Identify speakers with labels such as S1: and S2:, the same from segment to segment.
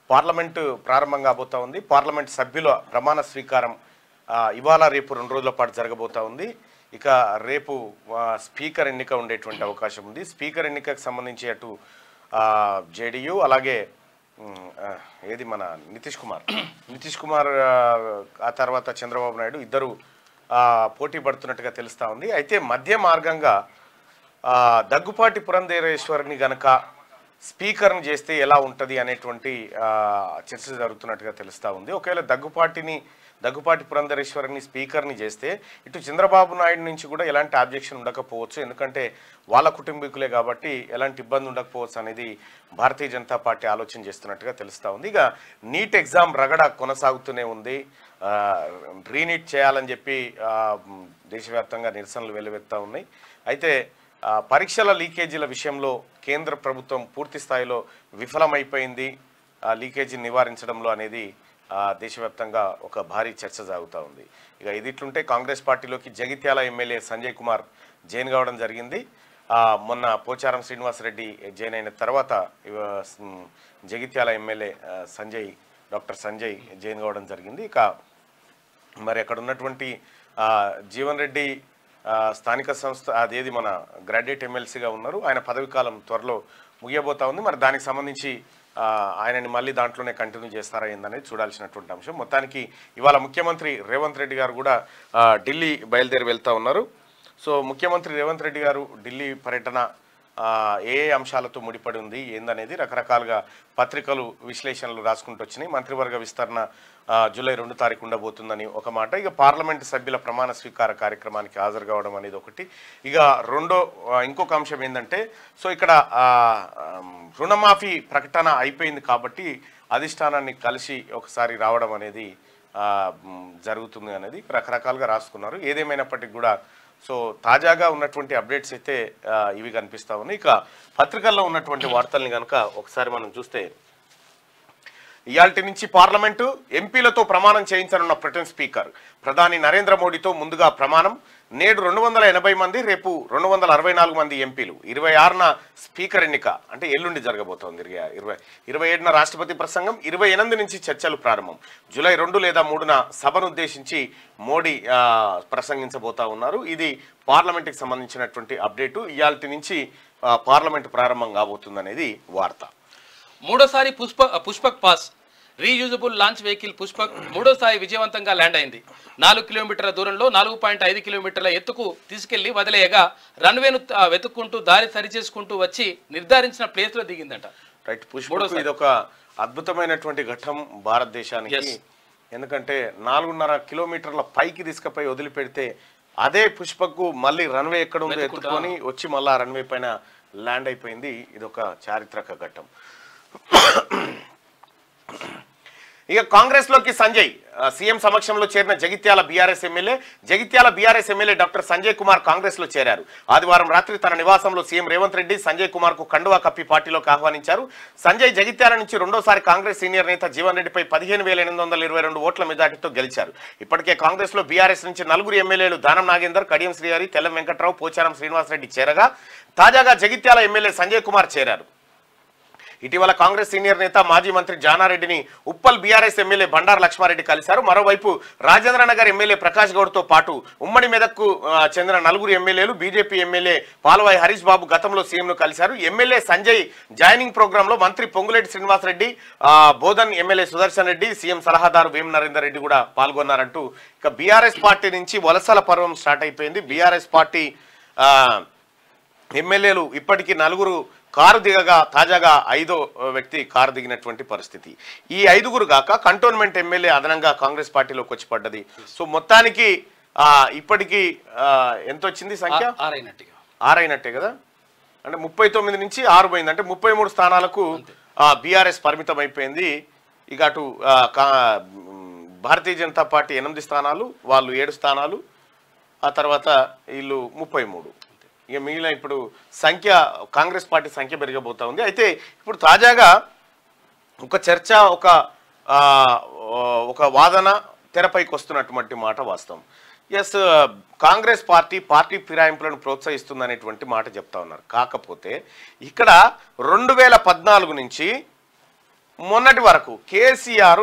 S1: Parliament ప్రారంభం కాబోతా ఉంది parliament సభ్యుల ప్రమాణ స్వీకారం ఆ, ఇవాళ రేపు రెండు రోజుల పాటు జరగబోతా ఉంది ఇక రేపు ఆ, స్పీకర్ ఎన్నిక ఉండేటువంటి అవకాశం ఉంది స్పీకర్ ఎన్నికకు సంబంధించి అటు జేడీయూ అలాగే ఉమ్, ఆ, ఏది మన నితీష్ కుమార్ నితీష్ కుమార్ ఆ, ఆ తర్వాత చంద్రబాబు నాయుడు ఇద్దరు ఆ, పోటీ పడుతున్నట్టుగా తెలుస్తా ఉంది అయితే మధ్య మార్గంగా ఆ, దగ్గుపాటి పురంధేశ్వరిని గనక స్పీకర్ని చేస్తే ఎలా ఉంటుంది అనేటువంటి ఆ, చర్చ జరుగుతున్నట్టుగా తెలుస్తా ఉంది ఒకవేళ దగ్గుపాటిని దగ్గుపాటి పురంధరేశ్వరిని స్పీకర్ని చేస్తే ఇటు చంద్రబాబు నాయుడు నుంచి కూడా ఎలాంటి ఆబ్జెక్షన్ ఉండకపోవచ్చు ఎందుకంటే వాళ్ళ కుటుంబీకులే కాబట్టి ఎలాంటి ఇబ్బంది ఉండకపోవచ్చు అనేది భారతీయ జనతా పార్టీ ఆలోచన చేస్తున్నట్టుగా తెలుస్తా ఉంది ఇక నీట్ ఎగ్జామ్ రగడ కొనసాగుతూనే ఉంది ఆ, రీనీట్ చేయాలని చెప్పి ఆ, మ్, దేశవ్యాప్తంగా నిరసనలు వెల్లువెత్తా ఉన్నాయి అయితే ఆ, పరీక్షల లీకేజీల విషయంలో కేంద్ర ప్రభుత్వం పూర్తి స్థాయిలో విఫలమైపోయింది ఆ లీకేజీని నివారించడంలో అనేది ఆ, దేశవ్యాప్తంగా ఒక భారీ చర్చ సాగుతూ ఉంది ఇక ఇది ఇట్లుంటే కాంగ్రెస్ పార్టీలోకి జగిత్యాల ఎమ్మెల్యే సంజయ్ కుమార్ జైన్ కావడం జరిగింది ఆ, మొన్న పోచారం శ్రీనివాసరెడ్డి జైన్ అయిన తర్వాత ఇవ- మ్, జగిత్యాల ఎమ్మెల్యే ఆ, సంజయ్ డాక్టర్ సంజయ్ జైన్ కావడం జరిగింది ఇక మరి అక్కడ ఉన్నటువంటి ఆ, జీవన్ రెడ్డి ఆ, స్థానిక సంస్థ అదేది మన గ్రాడ్యుయేట్ ఎమ్మెల్సీగా ఉన్నారు ఆయన పదవి కాలం త్వరలో ముగియబోతా ఉంది మరి దానికి సంబంధించి ఆ, ఆయనని మళ్ళీ దాంట్లోనే కంటిన్యూ చేస్తారా ఏందనేది చూడాల్సినటువంటి అంశం మొత్తానికి ఇవాళ ముఖ్యమంత్రి రేవంత్ రెడ్డి గారు కూడా ఆ, ఢిల్లీ బయలుదేరి వెళ్తా ఉన్నారు సో ముఖ్యమంత్రి రేవంత్ రెడ్డి గారు ఢిల్లీ పర్యటన ఆ, ఏ ఏ అంశాలతో ముడిపడి ఉంది ఏందనేది రకరకాలుగా పత్రికలు విశ్లేషణలు రాసుకుంటూ వచ్చినాయి మంత్రివర్గ విస్తరణ ఆ, జూలై రెండు తారీఖు ఉండబోతుందని ఒక మాట ఇక పార్లమెంట్ సభ్యుల ప్రమాణ స్వీకార కార్యక్రమానికి హాజరు కావడం అనేది ఒకటి ఇక రెండో ఆ, ఇంకొక అంశం ఏంటంటే సో ఇక్కడ ఆ, ఆమ్, రుణమాఫీ ప్రకటన అయిపోయింది కాబట్టి అధిష్టానాన్ని కలిసి ఒకసారి రావడం అనేది ఆ, మ్, జరుగుతుంది అనేది రకరకాలుగా రాసుకున్నారు ఏదేమైనప్పటికీ కూడా సో తాజాగా ఉన్నటువంటి అప్డేట్స్ అయితే ఆ, ఇవి కనిపిస్తా ఉన్నాయి ఇక పత్రికల్లో ఉన్నటువంటి వార్తల్ని కనుక ఒకసారి మనం చూస్తే ఇయాల్టి నుంచి పార్లమెంటు ఎంపీలతో ప్రమాణం చేయించనున్న బ్రిటన్ స్పీకర్ ప్రధాని నరేంద్ర మోడీతో ముందుగా ప్రమాణం నేడు రెండు వందల ఎనభై మంది రేపు రెండు వందల అరవై నాలుగు మంది ఎంపీలు ఇరవై ఆరున స్పీకర్ ఎన్నిక అంటే ఎల్లుండి జరగబోతోంది ఇరవై ఇరవై ఇరవై ఏడున రాష్ట్రపతి ప్రసంగం ఇరవై ఎనిమిది నుంచి చర్చలు ప్రారంభం జూలై రెండు లేదా మూడున సభను ఉద్దేశించి మోడీ ఆ, ప్రసంగించబోతా ఉన్నారు ఇది పార్లమెంట్కి సంబంధించినటువంటి అప్డేటు ఇయాల్టి నుంచి ఆ, పార్లమెంట్ ప్రారంభం కాబోతుందనేది వార్త
S2: మూడోసారి పుష్ప పుష్పక్ పాస్ రీయూజబుల్ లాంచ్ వెహికల్ పుష్పక్ మూడోసారి విజయవంతంగా ల్యాండ్ అయింది నాలుగు కిలోమీటర్ల దూరంలో నాలుగు పాయింట్ ఐదు కిలోమీటర్ల ఎత్తుకు తీసుకెళ్లి వదిలేయగా రన్వేను ఆ, వెతుక్కుంటూ దారి సరిచేసుకుంటూ వచ్చి నిర్ధారించిన ప్లేస్లో దిగిందట
S1: రైట్ పుష్పకు
S2: మూడోసారి.
S1: ఇది ఒక అద్భుతమైన ఘట్టం భారతదేశానికి
S2: Yes.
S1: ఎందుకంటే నాలుగున్నర కిలోమీటర్ల పైకి తీసుకుపోయి వదిలిపెడితే అదే పుష్పకు మళ్ళీ రన్వే ఎక్కడ ఉందో
S2: వెతుక్కుంటా.
S1: ఎత్తుకొని వచ్చి మళ్ళీ ఆ రన్వే పైన ల్యాండ్ అయిపోయింది ఇది ఒక చారిత్రక ఘట్టం ఇక కాంగ్రెస్ లోకి సంజయ్ ఆ, సీఎం సమక్షంలో చేరిన Jagtial BRS MLA Jagtial BRS MLA doctor Sanjay Kumar Congress లో చేరారు ఆదివారం రాత్రి తన నివాసంలో సీఎం రేవంత్ రెడ్డి సంజయ్ కుమార్ కు కండువా కప్పి పార్టీలోకి ఆహ్వానించారు సంజయ్ జగిత్యాల నుంచి రెండోసారి కాంగ్రెస్ సీనియర్ నేత జీవన్ రెడ్డిపై పదిహేను వేల ఎనిమిది వందల ఇరవై రెండు ఓట్ల మెజార్టీతో గెలిచారు ఇప్పటికే కాంగ్రెస్ లో బీఆర్ఎస్ నుంచి నలుగురు ఎమ్మెల్యేలు దానం నాగేందర్ కడియం శ్రీహరి తెల్లం వెంకట్రావు పోచారం శ్రీనివాసరెడ్డి చేరగా తాజాగా జగిత్యాల ఎమ్మెల్యే సంజయ్ కుమార్ చేరారు ఇటీవల కాంగ్రెస్ సీనియర్ నేత మాజీ మంత్రి జానారెడ్డిని ఉప్పల్ బీఆర్ఎస్ ఎమ్మెల్యే బండారు లక్ష్మారెడ్డి కలిశారు మరోవైపు రాజేంద్రనగర్ ఎమ్మెల్యే ప్రకాష్ గౌడ్తో పాటు ఉమ్మడి మెదక్కు ఆ, చెందిన నలుగురు ఎమ్మెల్యేలు బీజేపీ ఎమ్మెల్యే పాలవాయి హరీష్ బాబు గతంలో సీఎంను కలిశారు ఎమ్మెల్యే సంజయ్ జాయినింగ్ ప్రోగ్రామ్ లో మంత్రి పొంగులేటి శ్రీనివాసరెడ్డి ఆ, బోధన్ ఎమ్మెల్యే సుదర్శన్ రెడ్డి సీఎం సలహాదారు వేం నరేందర్ రెడ్డి కూడా పాల్గొన్నారంటూ ఇక బీఆర్ఎస్ పార్టీ నుంచి వలసల పర్వం స్టార్ట్ అయిపోయింది బీఆర్ఎస్ పార్టీ ఆ, ఎమ్మెల్యేలు ఇప్పటికీ నలుగురు కారు దిగగా తాజాగా ఐదో వ్యక్తి కారు దిగినటువంటి పరిస్థితి ఈ ఐదుగురు గాక కంటోన్మెంట్ ఎమ్మెల్యే అదనంగా కాంగ్రెస్ పార్టీలోకి వచ్చి పడ్డది సో మొత్తానికి ఆ, ఇప్పటికీ ఆ, ఎంత వచ్చింది సంఖ్య
S2: ఆ- ఆరైనట్టుగా
S1: ఆరైనట్టే కదా అంటే ముప్పై తొమ్మిది నుంచి ఆరు పోయింది అంటే ముప్పై మూడు స్థానాలకు బీఆర్ఎస్ పరిమితం అయిపోయింది ఇక అటు ఆ, కా- మ్, భారతీయ జనతా పార్టీ ఎనిమిది స్థానాలు వాళ్ళు ఏడు స్థానాలు ఆ తర్వాత వీళ్ళు ముప్పై మూడు ఇక మిగిలిన ఇప్పుడు సంఖ్య కాంగ్రెస్ పార్టీ సంఖ్య పెరగబోతా ఉంది అయితే ఇప్పుడు తాజాగా ఒక చర్చ ఒక ఆ, ఒక వాదన తెరపైకి వస్తున్నటువంటి మాట వాస్తవం ఎస్ కాంగ్రెస్ పార్టీ పార్టీ ఫిరాయింపులను ప్రోత్సహిస్తుందనేటువంటి మాట చెప్తా ఉన్నారు కాకపోతే ఇక్కడ రెండు వేల పద్నాలుగు నుంచి మొన్నటి వరకు కేసీఆర్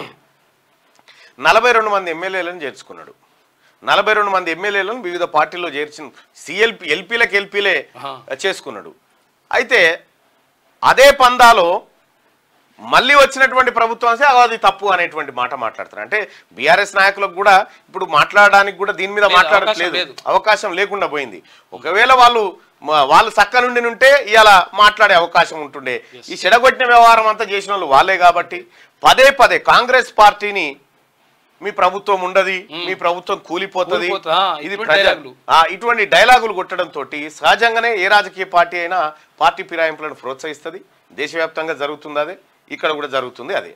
S1: నలభై రెండు మంది ఎమ్మెల్యేలను చేర్చుకున్నాడు నలభై రెండు మంది ఎమ్మెల్యేలను వివిధ పార్టీల్లో చేర్చిన సిఎల్పి ఎల్పీలకు ఎల్పీలే
S2: ఆహా.
S1: చేసుకున్నాడు అయితే అదే పందాలో మళ్ళీ వచ్చినటువంటి ప్రభుత్వం వస్తే అది తప్పు అనేటువంటి మాట మాట్లాడుతున్నారు అంటే బీఆర్ఎస్ నాయకులకు కూడా ఇప్పుడు మాట్లాడడానికి కూడా దీని మీద
S2: లేదు,
S1: మాట్లాడట్లేదు
S2: అవకాశం లేదు.
S1: అవకాశం లేకుండా పోయింది ఒకవేళ వాళ్ళు మ- వాళ్ళు చక్క నుండి ఉంటే ఇలా మాట్లాడే అవకాశం ఉంటుండే ఈ చెడగొట్టిన వ్యవహారం అంతా చేసిన వాళ్ళు వాళ్ళే కాబట్టి పదే పదే కాంగ్రెస్ పార్టీని మీ ప్రభుత్వం ఉండదు మీ ప్రభుత్వం కూలిపోతుంది
S2: కూలిపోతా,
S1: ఇది
S2: ఇటువంటి
S1: ప్రజ
S2: డైలాగులు.
S1: ఆ, ఇటువంటి డైలాగులు కొట్టడం తోటి సహజంగానే ఏ రాజకీయ పార్టీ అయినా పార్టీ ఫిరాయింపులను ప్రోత్సహిస్తుంది దేశవ్యాప్తంగా జరుగుతుంది అదే ఇక్కడ కూడా జరుగుతుంది అదే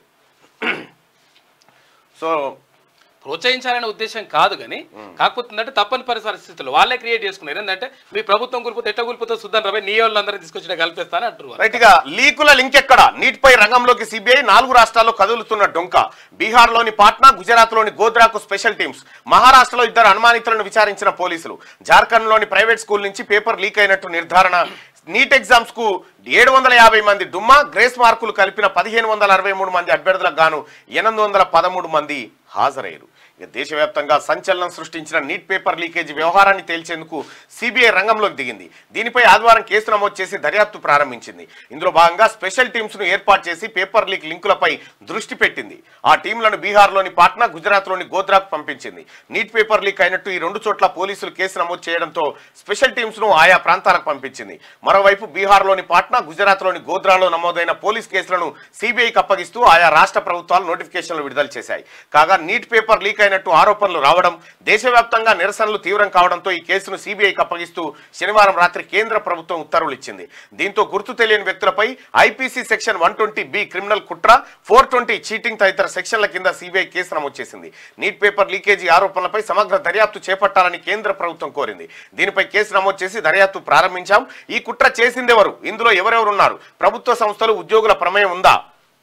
S1: సో
S2: ప్రోత్సహించాలనే ఉద్దేశం కాదు కానీ కాకపోతే ఏంటంటే తప్పని పరిస్థితులు వాళ్ళే క్రియేట్ చేసుకున్నారు ఏంటంటే మీ ప్రభుత్వం కూలిపోతే ఎట్ట కూలిపోతే సుద్దాం రవే నీ వాళ్ళందరినీ తీసుకొచ్చి కల్పిస్తాను అంటారు వాళ్ళు.
S1: రైట్ గా లీకుల లింక్ ఎక్కడ నీట్ పై రంగంలోకి సిబిఐ నాలుగు రాష్ట్రాల్లో కదులుతున్న డొంక బీహార్ లోని పాట్నా గుజరాత్ లోని గోద్రాకు స్పెషల్ టీమ్స్ మహారాష్ట్రలో ఇద్దరు అనుమానితులను విచారించిన పోలీసులు జార్ఖండ్ లోని ప్రైవేట్ స్కూల్ నుంచి పేపర్ లీక్ అయినట్టు నిర్ధారణ నీట్ ఎగ్జామ్స్ కు ఏడు వందల యాభై మంది డుమ్మా గ్రేస్ మార్కులు కలిపిన పదిహేను వందల అరవై మూడు మంది అభ్యర్థులకు గాను ఎనిమిది వందల పదమూడు మంది హాజరయ్యారు ఇక దేశవ్యాప్తంగా సంచలనం సృష్టించిన నీట్ పేపర్ లీకేజీ వ్యవహారాన్ని తేల్చేందుకు సిబిఐ రంగంలోకి దిగింది దీనిపై ఆదివారం కేసు నమోదు చేసి దర్యాప్తు ప్రారంభించింది ఇందులో భాగంగా స్పెషల్ టీమ్స్ ను ఏర్పాటు చేసి పేపర్ లీక్ లింకులపై దృష్టి పెట్టింది ఆ టీంలను బీహార్లోని పాట్నా గుజరాత్లోని గోద్రాకు పంపించింది నీట్ పేపర్ లీక్ అయినట్టు ఈ రెండు చోట్ల పోలీసులు కేసు నమోదు చేయడంతో స్పెషల్ టీమ్స్ ను ఆయా ప్రాంతాలకు పంపించింది మరోవైపు బీహార్లోని పాట్నా గుజరాత్లోని గోద్రాలో నమోదైన పోలీస్ కేసులను సిబిఐకి అప్పగిస్తూ ఆయా రాష్ట్ర ప్రభుత్వాలు నోటిఫికేషన్లు విడుదల చేశాయి కాగా నీట్ పేపర్ లీక్ అయినట్టు ఆరోపణలు రావడం దేశవ్యాప్తంగా నిరసనలు తీవ్రం కావడంతో ఈ కేసును సిబిఐకి అప్పగిస్తూ శనివారం రాత్రి కేంద్ర ప్రభుత్వం ఉత్తర్వులు ఇచ్చింది దీంతో గుర్తు తెలియని వ్యక్తులపై IPC section one twenty B criminal కుట్ర ఫోర్ ట్వంటీ చీటింగ్ తదితర సెక్షన్ల కింద సిబిఐ కేసు నమోదు చేసింది నీట్ పేపర్ లీకేజీ ఆరోపణలపై సమగ్ర దర్యాప్తు చేపట్టాలని కేంద్ర ప్రభుత్వం కోరింది దీనిపై కేసు నమోదు చేసి దర్యాప్తు ప్రారంభించాం ఈ కుట్ర చేసిందెవరు ఇందులో ఎవరెవరున్నారు ప్రభుత్వ సంస్థలు ఉద్యోగుల ప్రమేయం ఉందా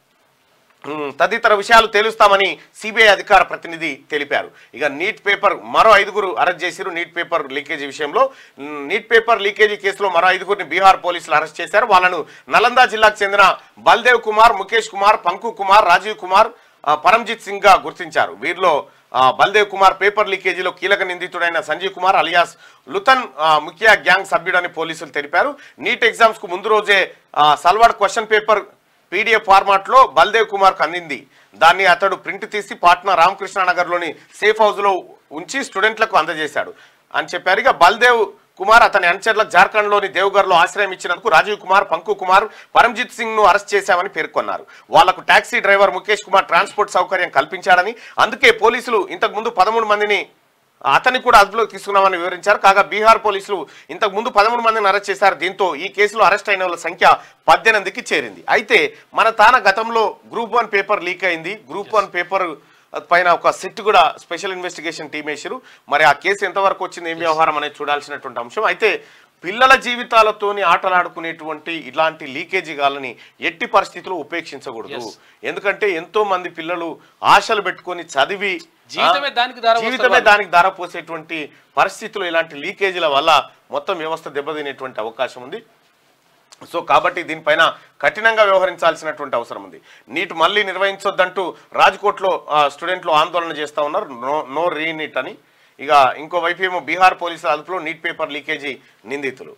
S1: ఉమ్, తదితర విషయాలు తేలుస్తామని సిబిఐ అధికార ప్రతినిధి తెలిపారు ఇక నీట్ పేపర్ మరో ఐదుగురు అరెస్ట్ చేశారు నీట్ పేపర్ లీకేజీ విషయంలో ఉమ్, నీట్ పేపర్ లీకేజీ కేసులో మరో ఐదుగురిని బీహార్ పోలీసులు అరెస్ట్ చేశారు వాళ్ళను నలంద జిల్లాకు చెందిన బల్దేవ్ కుమార్ ముఖేష్ కుమార్ పంకు కుమార్ రాజీవ్ కుమార్ ఆ, పరంజిత్ సింగ్ గా గుర్తించారు వీరిలో ఆ, బల్దేవ్ కుమార్ పేపర్ లీకేజీలో కీలక నిందితుడైన సంజీవ్ కుమార్ అలియాస్ లుతన్ ఆ, ముఖ్య గ్యాంగ్ సభ్యుడని పోలీసులు తెలిపారు నీట్ ఎగ్జామ్స్ కు ముందు రోజే ఆ, సల్వాడ్ క్వశ్చన్ పేపర్ పీడిఎఫ్ ఫార్మాట్ లో బల్దేవ్ కుమార్ కు అందింది దాన్ని అతడు ప్రింట్ తీసి పాట్నా రామకృష్ణ నగర్ లోని సేఫ్ హౌస్ లో ఉంచి స్టూడెంట్లకు అందజేశాడు అని చెప్పారు ఇక బల్దేవ్ కుమార్ అతని అనుచరులకు జార్ఖండ్ లోని దేవగర్ లో ఆశ్రయం ఇచ్చినందుకు రాజీవ్ కుమార్ పంకు కుమార్ పరంజిత్ సింగ్ ను అరెస్ట్ చేశామని పేర్కొన్నారు వాళ్లకు taxi driver Mukesh Kumar transport సౌకర్యం కల్పించాడని అందుకే పోలీసులు ఇంతకు ముందు పదమూడు మందిని అతన్ని కూడా అదుపులోకి తీసుకున్నామని వివరించారు కాగా బీహార్ పోలీసులు ఇంతకు ముందు పదమూడు మందిని అరెస్ట్ చేశారు దీంతో ఈ కేసులో అరెస్ట్ అయిన వాళ్ళ సంఖ్య పద్దెనిమిదికి చేరింది అయితే మన తాన గతంలో గ్రూప్ వన్ పేపర్ లీక్ అయింది గ్రూప్ వన్ పేపర్ పైన ఒక సిట్ కూడా స్పెషల్ ఇన్వెస్టిగేషన్ టీం వేసారు మరి ఆ కేసు ఎంతవరకు వచ్చింది ఏం వ్యవహారం అనేది చూడాల్సినటువంటి అంశం అయితే పిల్లల జీవితాలతోని ఆటలాడుకునేటువంటి ఇలాంటి లీకేజీ గాలని ఎట్టి పరిస్థితుల్లో ఉపేక్షించకూడదు
S2: Yes.
S1: ఎందుకంటే ఎంతో మంది పిల్లలు ఆశలు పెట్టుకొని చదివి
S2: జీవితమే
S1: ఆ,
S2: దానికి దారపోస్తారు
S1: జీవితమే
S2: వాళ్ళు.
S1: దానికి ధారపోసేటువంటి పరిస్థితులు ఇలాంటి లీకేజీల వల్ల మొత్తం వ్యవస్థ దెబ్బతినేటువంటి అవకాశం ఉంది సో కాబట్టి దీనిపైన కఠినంగా వ్యవహరించాల్సినటువంటి అవసరం ఉంది నీట్ మళ్ళీ నిర్వహించొద్దంటూ రాజ్కోట్లో ఆ, స్టూడెంట్లు ఆందోళన చేస్తా ఉన్నారు నో నో రీ నీట్ అని ఇక ఇంకో వైపు ఏమో బీహార్ పోలీసుల అదుపులో నీట్ పేపర్ లీకేజీ నిందితులు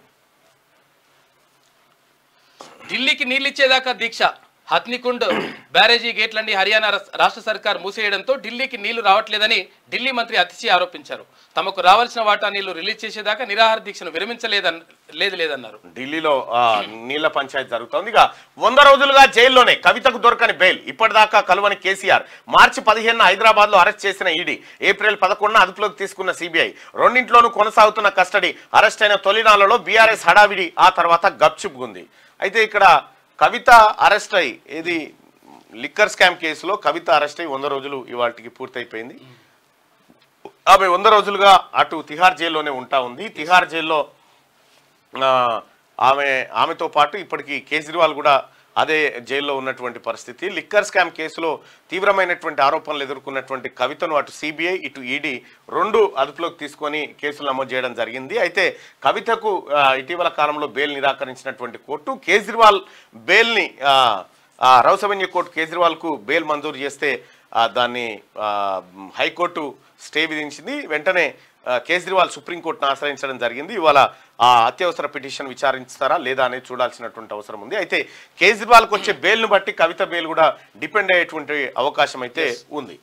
S2: ఢిల్లీకి నీళ్ళిచ్చేదాకా దీక్ష హత్నికుండ్ బ్యారేజీ గేట్లన్నీ హర్యానా రాస్- రాష్ట్ర సర్కార్ మూసేయడంతో ఢిల్లీకి నీళ్లు రావట్లేదని ఢిల్లీ మంత్రి అతిశి ఆరోపించారు తమకు రావాల్సిన వాటా నీళ్లు రిలీజ్ చేసేదాకా నిరాహార దీక్షను విరమించలేదన్ లేదు లేదన్నారు
S1: ఢిల్లీలో ఆ, నీళ్ల పంచాయతీ జరుగుతోంది ఇక వంద రోజులుగా జైల్లోనే కవితకు దొరకని బెయిల్ ఇప్పటిదాకా కలువని కేసీఆర్ మార్చి పదిహేను హైదరాబాద్ లో అరెస్ట్ చేసిన ఈడీ ఏప్రిల్ పదకొండున అదుపులోకి తీసుకున్న సిబిఐ రెండింట్లోనూ కొనసాగుతున్న కస్టడీ అరెస్ట్ అయిన తొలినాళ్లలో బీఆర్ఎస్ హడావిడి ఆ తర్వాత గప్చుప్గుంది అయితే ఇక్కడ కవిత అరెస్ట్ అయి ఇది లిక్కర్ స్కామ్ కేసులో కవిత అరెస్ట్ అయి వంద రోజులు ఇవాటికి పూర్తయిపోయింది ఆమె వంద రోజులుగా అటు తిహార్ జైల్లోనే ఉంటా ఉంది తిహార్ జైల్లో ఆ, ఆమె ఆమెతో పాటు ఇప్పటికి కేజ్రీవాల్ కూడా అదే జైల్లో ఉన్నటువంటి పరిస్థితి లిక్కర్ స్కామ్ కేసులో తీవ్రమైనటువంటి ఆరోపణలు ఎదుర్కొన్నటువంటి కవితను అటు సిబిఐ ఇటు ఈడీ రెండు అదుపులోకి తీసుకొని కేసులు నమోదు చేయడం జరిగింది అయితే కవితకు ఆ, ఇటీవల కాలంలో బెయిల్ నిరాకరించినటువంటి కోర్టు కేజ్రీవాల్ బెయిల్ని ఆ, ఆ, రౌసవెన్యూ కోర్టు కేజ్రీవాల్కు బెయిల్ మంజూరు చేస్తే ఆ, దాన్ని ఆ, హైకోర్టు స్టే విధించింది వెంటనే ఆ, కేజ్రీవాల్ సుప్రీంకోర్టును ఆశ్రయించడం జరిగింది ఇవాళ ఆ అత్యవసర పిటిషన్ విచారిస్తారా లేదా అనేది చూడాల్సినటువంటి అవసరం ఉంది అయితే కేజ్రీవాల్కి వచ్చే బెయిల్ను బట్టి కవిత బెయిల్ కూడా డిపెండ్ అయ్యేటువంటి అవకాశం అయితే ఉంది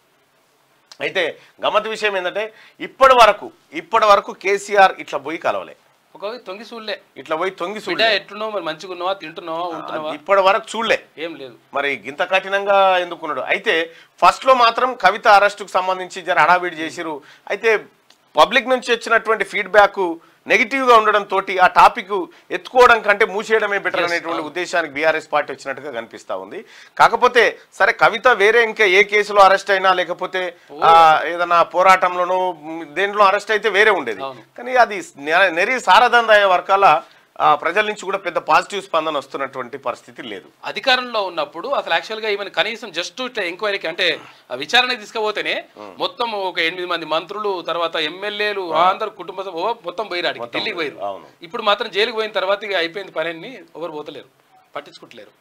S1: అయితే గమ్మత్ విషయం ఏంటంటే ఇప్పటి వరకు ఇప్పటి వరకు కేసీఆర్ ఇట్లా పోయి కలవలే
S2: ఒక తొంగి చూడలే
S1: ఇట్లా పోయి తొంగి
S2: బిడ్డ
S1: చూడలే
S2: ఎట్లున్నావు మరి మంచిగా ఉన్నావా తింటున్నావా ఉంటున్నావా
S1: ఇప్పటి వరకు చూడలే
S2: ఏం లేదు
S1: మరి గింత కఠినంగా ఎందుకున్నాడు అయితే ఫస్ట్ లో మాత్రం కవిత అరెస్టుకు సంబంధించి జర హడావిడి చేసిరు అయితే పబ్లిక్ నుంచి వచ్చినటువంటి ఫీడ్బ్యాక్ నెగిటివ్ గా ఉండడం తోటి ఆ టాపిక్ ఎత్తుకోవడం కంటే మూసేయడమే బెటర్ అనేటువంటి ఉద్దేశానికి బీఆర్ఎస్ పార్టీ వచ్చినట్టుగా కనిపిస్తా ఉంది కాకపోతే సరే కవిత వేరే ఇంకా ఏ కేసులో అరెస్ట్ అయినా లేకపోతే ఆ, ఏదైనా పోరాటంలోనూ మ్, దేంట్లో అరెస్ట్ అయితే వేరే ఉండేది
S2: అవును.
S1: కానీ అది నె- నెరి సారదందాయ వర్గాల ఆ, ప్రజల నుంచి కూడా పెద్ద పాజిటివ్ స్పందన వస్తున్నటువంటి పరిస్థితి లేదు
S2: అధికారంలో ఉన్నప్పుడు అసలు యాక్చువల్ గా ఈవెన్ కనీసం జస్ట్ ఇట్లా ఎంక్వైరీకి అంటే ఆ విచారణకి తీసుకుపోతేనే మొత్తం ఒక ఎనిమిది మంది మంత్రులు తర్వాత ఎమ్మెల్యేలు అందరు కుటుంబ సభ్యు- ఓ మొత్తం పోయిరాడు ఢిల్లీకి పోయిరు
S1: అవును.
S2: ఇప్పుడు మాత్రం జైలుకి పోయిన తర్వాత ఇక అయిపోయింది పని అన్ని ఎవరు పోతలేరు పట్టించుకుంటలేరు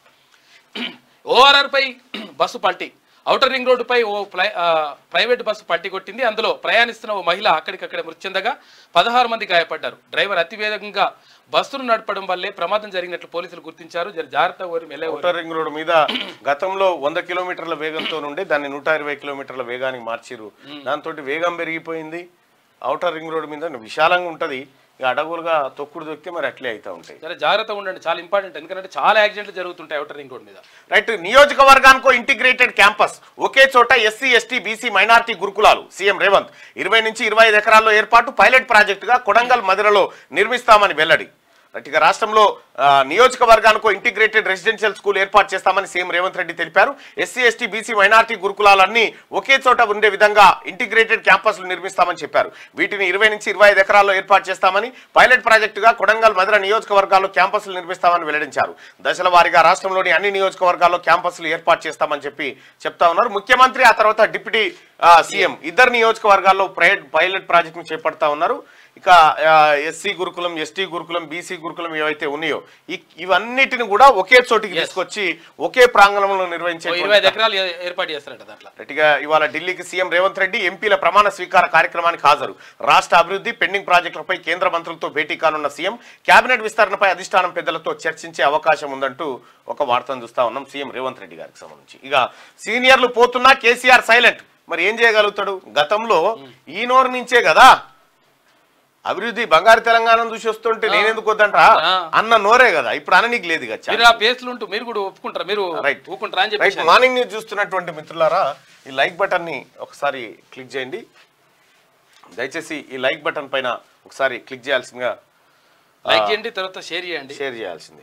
S2: ఓఆర్ఆర్ పై బస్సు పల్టీ ఔటర్ రింగ్ రోడ్డుపై ఓ ప్లై- ఆ, ప్రైవేట్ బస్సు పల్టీ కొట్టింది అందులో ప్రయాణిస్తున్న ఓ మహిళ అక్కడికక్కడే మృతి చెందగా పదహారు మంది గాయపడ్డారు డ్రైవర్ అతివేగంగా బస్సును నడపడం వల్లే ప్రమాదం జరిగినట్లు పోలీసులు గుర్తించారు జర జాగ్రత్త ఓరి మెల్లే ఓరి.
S1: ఔటర్ రింగ్ రోడ్ మీద గతంలో వంద కిలోమీటర్ల వేగంతో నుండి దాన్ని నూట ఇరవై కిలోమీటర్ల వేగానికి మార్చిరు దాంతో వేగం పెరిగిపోయింది ఔటర్ రింగ్ రోడ్ మీద విశాలంగా ఉంటది ఇక అడవులుగా తొక్కుడు దొక్కితే మరి అట్లే అవుతా ఉంటాయి
S2: జర జాగ్రత్తగా ఉండండి చాలా ఇంపార్టెంట్ ఎందుకంటే చాలా యాక్సిడెంట్లు జరుగుతుంటాయి ఔటర్ రింగ్ రోడ్ మీద
S1: రైట్ నియోజకవర్గానికో ఇంటిగ్రేటెడ్ క్యాంపస్ ఒకే చోట ఎస్సీ ఎస్టీ బీసీ మైనార్టీ గురుకులాలు సీఎం రేవంత్ ఇరవై నుంచి ఇరవై ఐదు ఎకరాల్లో ఏర్పాటు పైలట్ ప్రాజెక్టుగా కొడంగల్ మదిరలో నిర్మిస్తామని వెల్లడి రైట్ ఇక రాష్ట్రంలో ఆ, నియోజకవర్గానికో ఇంటిగ్రేటెడ్ రెసిడెన్షియల్ స్కూల్ ఏర్పాటు చేస్తామని సీఎం రేవంత్ రెడ్డి తెలిపారు ఎస్సీ ఎస్టీ బీసీ మైనార్టీ గురుకులాలన్నీ ఒకే చోట ఉండే విధంగా ఇంటిగ్రేటెడ్ క్యాంపస్లు నిర్మిస్తామని చెప్పారు వీటిని ఇరవై నుంచి ఇరవై ఐదు ఎకరాల్లో ఏర్పాటు చేస్తామని పైలట్ ప్రాజెక్టుగా కొడంగల్ మధుర నియోజకవర్గాల్లో క్యాంపస్లు నిర్మిస్తామని వెల్లడించారు దశల వారీగా రాష్ట్రంలోని అన్ని నియోజకవర్గాల్లో క్యాంపస్లు ఏర్పాటు చేస్తామని చెప్పి చెప్తా ఉన్నారు ముఖ్యమంత్రి ఆ తర్వాత డిప్యూటీ ఆ, సీఎం ఇద్దరు నియోజకవర్గాల్లో ప్రైవేట్ పైలట్ ప్రాజెక్టును చేపడతా ఉన్నారు ఇక ఎస్సీ గురుకులం ఎస్టీ గురుకులం బీసీ గురుకులం ఏవైతే ఉన్నాయో ఈ- ఇవన్నిటిని కూడా ఒకే చోటికి తీసుకొచ్చి ఒకే ప్రాంగణంలో నిర్వహించే
S2: ఓ ఇరవై ఐదు ఎకరాలు ఏ- ఏర్పాటు చేస్తారట దాంట్లో
S1: గట్టిగా ఇవాళ ఢిల్లీకి సీఎం రేవంత్ రెడ్డి ఎంపీల ప్రమాణ స్వీకార కార్యక్రమానికి హాజరు రాష్ట్ర అభివృద్ధి పెండింగ్ ప్రాజెక్టులపై కేంద్ర మంత్రులతో భేటీ కానున్న సీఎం కేబినెట్ విస్తరణపై అధిష్టానం పెద్దలతో చర్చించే అవకాశం ఉందంటూ ఒక వార్తను చూస్తా ఉన్నాం సీఎం రేవంత్ రెడ్డి గారికి సంబంధించి ఇక సీనియర్లు పోతున్నా కేసీఆర్ సైలెంట్ మరి ఏం చేయగలుగుతాడు గతంలో ఈ నోరు నుంచే కదా అభివృద్ధి బంగారు తెలంగాణ చూసి వస్తుంటే నేనెందుకు వద్దంటా
S2: ఆ.
S1: అన్న నోరే కదా ఇప్పుడు అననీకి లేదు కదా
S2: మీరు ఆ బేస్లు ఉంటూ మీరు కూడా ఒప్పుకుంటారా మీరు
S1: Right.
S2: ఒప్పుకుంటారా అని
S1: రైట్
S2: చెప్పి
S1: మార్నింగ్ న్యూస్ చూస్తున్నటువంటి మిత్రులారా ఈ లైక్ బటన్ ని ఒకసారి క్లిక్ చేయండి దయచేసి ఈ లైక్ బటన్ పైన ఒకసారి క్లిక్ చేయాల్సిందిగా
S2: లైక్ చేయండి తర్వాత షేర్ చేయండి
S1: షేర్ చేయాల్సింది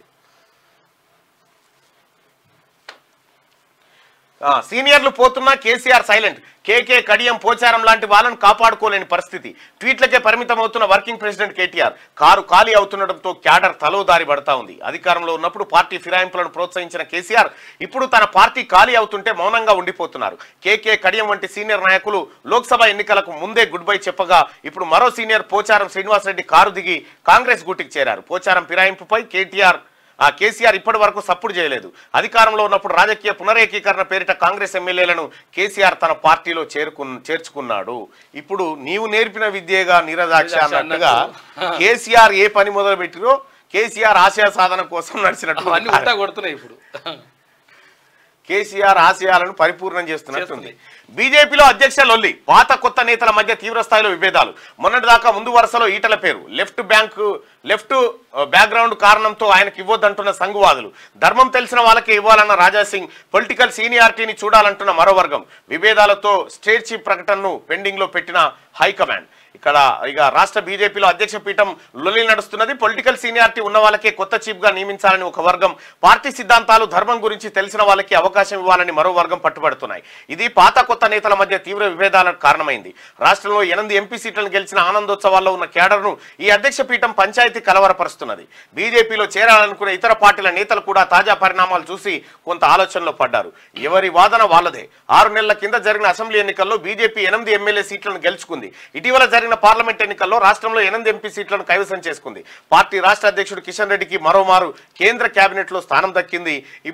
S1: ఆ, సీనియర్లు పోతున్నా KCR silent KK Kadiyam Pocharam లాంటి వాళ్ళని కాపాడుకోలేని పరిస్థితి ట్వీట్లకే పరిమితం అవుతున్న వర్కింగ్ ప్రెసిడెంట్ కేటీఆర్ కారు ఖాళీ అవుతుండటంతో క్యాడర్ తలోదారి పడతా ఉంది అధికారంలో ఉన్నప్పుడు పార్టీ ఫిరాయింపులను ప్రోత్సహించిన కేసీఆర్ ఇప్పుడు తన పార్టీ ఖాళీ అవుతుంటే మౌనంగా ఉండిపోతున్నారు కేకే కడియం వంటి సీనియర్ నాయకులు లోక్సభ ఎన్నికలకు ముందే గుడ్ బై చెప్పగా ఇప్పుడు మరో సీనియర్ పోచారం శ్రీనివాసరెడ్డి కారు దిగి కాంగ్రెస్ గూటికి చేరారు పోచారం ఫిరాయింపుపై కేటీఆర్ ఆ కేసీఆర్ ఇప్పటి వరకు సప్పుడు చేయలేదు అధికారంలో ఉన్నప్పుడు రాజకీయ పునరేకీకరణ పేరిట కాంగ్రెస్ ఎమ్మెల్యేలను కేసీఆర్ తన పార్టీలో చేరుకు చేర్చుకున్నాడు ఇప్పుడు నీవు నేర్పిన విద్యేగా నీరదాక్ష
S2: నీరదాక్ష
S1: అన్నట్టుగా
S2: అన్నట్టు.
S1: కేసీఆర్ ఏ పని మొదలు పెట్టిరో కేసీఆర్ ఆశయ సాధన కోసం నడిచినట్టు
S2: అవన్నీ ఉల్టా కొడుతున్నాయి ఇప్పుడు
S1: కేసీఆర్ ఆశయాలను పరిపూర్ణం చేస్తున్నట్టుంది బీజేపీలో అధ్యక్ష లొల్లి పాత కొత్త నేతల మధ్య తీవ్ర స్థాయిలో విభేదాలు మొన్నటిదాకా ముందు వరుసలో ఈటల పేరు లెఫ్ట్ బ్యాంక్ లెఫ్ట్ బ్యాక్గ్రౌండ్ కారణంతో ఆయనకి ఇవ్వద్దంటున్న సంఘవాదులు ధర్మం తెలిసిన వాళ్ళకే ఇవ్వాలన్న రాజాసింగ్ పొలిటికల్ సీనియారిటీని చూడాలంటున్న మరో వర్గం విభేదాలతో స్టేట్ చీఫ్ ప్రకటనను పెండింగ్ లో పెట్టిన హైకమాండ్ ఇక్కడ ఇక రాష్ట్ర బీజేపీలో అధ్యక్ష పీఠం లొల్లి నడుస్తున్నది పొలిటికల్ సీనియారిటీ ఉన్న వాళ్ళకే కొత్త చీఫ్ గా నియమించాలని ఒక వర్గం పార్టీ సిద్ధాంతాలు ధర్మం గురించి తెలిసిన వాళ్ళకి అవకాశం ఇవ్వాలని మరో వర్గం పట్టుబడుతున్నాయి ఇది పాత కొత్త నేతల మధ్య తీవ్ర విభేదాలకు కారణమైంది రాష్ట్రంలో ఎనిమిది ఎంపీ సీట్లను గెలిచిన ఆనందోత్సవాల్లో ఉన్న కేడర్ను ఈ అధ్యక్ష పీఠం పంచాయతీ కలవరపరుస్తున్నది బీజేపీలో చేరాలనుకునే ఇతర పార్టీల నేతలు కూడా తాజా పరిణామాలు చూసి కొంత ఆలోచనలో పడ్డారు ఎవరి వాదన వాళ్ళదే ఆరు నెలల కింద జరిగిన అసెంబ్లీ ఎన్నికల్లో బీజేపీ ఎనిమిది ఎమ్మెల్యే సీట్లను గెలుచుకుంది ఇటీవల జరిగిన పార్లమెంట్ ఎన్నికల్లో రాష్ట్రంలో ఎనిమిది ఎంపీ సీట్లను కైవసం చేసుకుంది పార్టీ రాష్ట్ర అధ్యక్షుడు కిషన్ రెడ్డికి మరోమారు కేంద్ర కేబినెట్ లో స్థానం దక్కింది ఇప్పుడు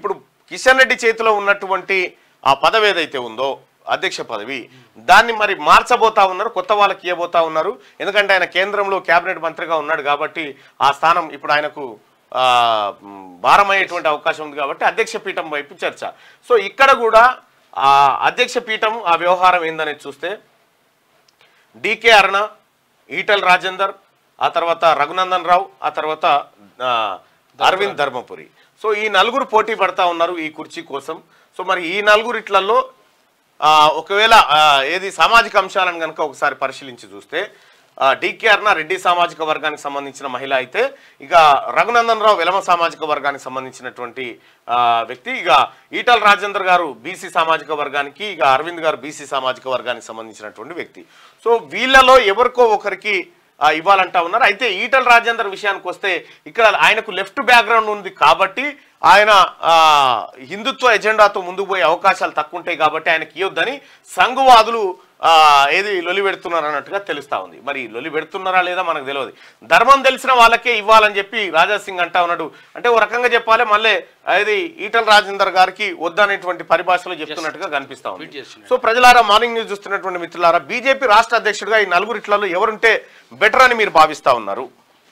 S1: కిషన్ రెడ్డి చేతిలో ఉన్నటువంటి ఆ పదవి ఏదైతే ఉందో అధ్యక్ష పదవి దాన్ని మరి మార్చబోతా ఉన్నారు కొత్త వాళ్ళకి ఇవ్వబోతా ఉన్నారు ఎందుకంటే ఆయన కేంద్రంలో కేబినెట్ మంత్రిగా ఉన్నాడు కాబట్టి ఆ స్థానం ఇప్పుడు ఆయనకు ఆ, మ్, భారమయ్యేటువంటి అవకాశం ఉంది కాబట్టి అధ్యక్ష పీఠం వైపు చర్చ సో ఇక్కడ కూడా ఆ అధ్యక్ష పీఠం ఆ వ్యవహారం ఏందనేది చూస్తే డికే అరుణ ఈటల్ రాజేందర్ ఆ తర్వాత రఘునందన్ రావు ఆ తర్వాత ఆ, అరవింద్ ధర్మపురి సో ఈ నలుగురు పోటీ పడతా ఉన్నారు ఈ కుర్చీ కోసం సో మరి ఈ నలుగురిట్లలో ఆ, ఒకవేళ ఆ, ఏది సామాజిక అంశాలను కనుక ఒకసారి పరిశీలించి చూస్తే డికే అర్ణ రెడ్డి సామాజిక వర్గానికి సంబంధించిన మహిళ అయితే ఇక రఘునందన్ రావు వెలమ సామాజిక వర్గానికి సంబంధించినటువంటి ఆ, వ్యక్తి ఇక ఈటల రాజేందర్ గారు బీసీ సామాజిక వర్గానికి ఇక అరవింద్ గారు బీసీ సామాజిక వర్గానికి సంబంధించినటువంటి వ్యక్తి సో వీళ్ళలో ఎవరికో ఒకరికి ఆ, ఇవ్వాలంటా ఉన్నారు అయితే ఈటల రాజేందర్ విషయానికి వస్తే ఇక్కడ ఆయనకు లెఫ్ట్ బ్యాక్గ్రౌండ్ ఉంది కాబట్టి ఆయన ఆ, హిందుత్వ ఎజెండాతో ముందుకు పోయే అవకాశాలు తక్కువ ఉంటాయి కాబట్టి ఆయనకి ఇవ్వద్దని సంఘవాదులు ఆ, ఏది లొలి పెడుతున్నారు అన్నట్టుగా తెలుస్తా ఉంది మరి లొలి పెడుతున్నారా లేదా మనకు తెలియదు ధర్మం తెలిసిన వాళ్ళకే ఇవ్వాలని చెప్పి రాజా సింగ్ అంటా ఉన్నాడు అంటే ఓ రకంగా చెప్పాలి మళ్ళీ అది ఈటల రాజేందర్ గారికి వద్దనేటువంటి పరిభాషలో చెప్తున్నట్టుగా కనిపిస్తా ఉంది
S2: ట్వీట్ చేస్తున్నాడు.
S1: సో ప్రజలారా మార్నింగ్ న్యూస్ చూస్తున్నటువంటి మిత్రులారా బీజేపీ రాష్ట్ర అధ్యక్షుడిగా ఈ నలుగురిట్లలో ఎవరుంటే బెటర్ అని మీరు భావిస్తా ఉన్నారు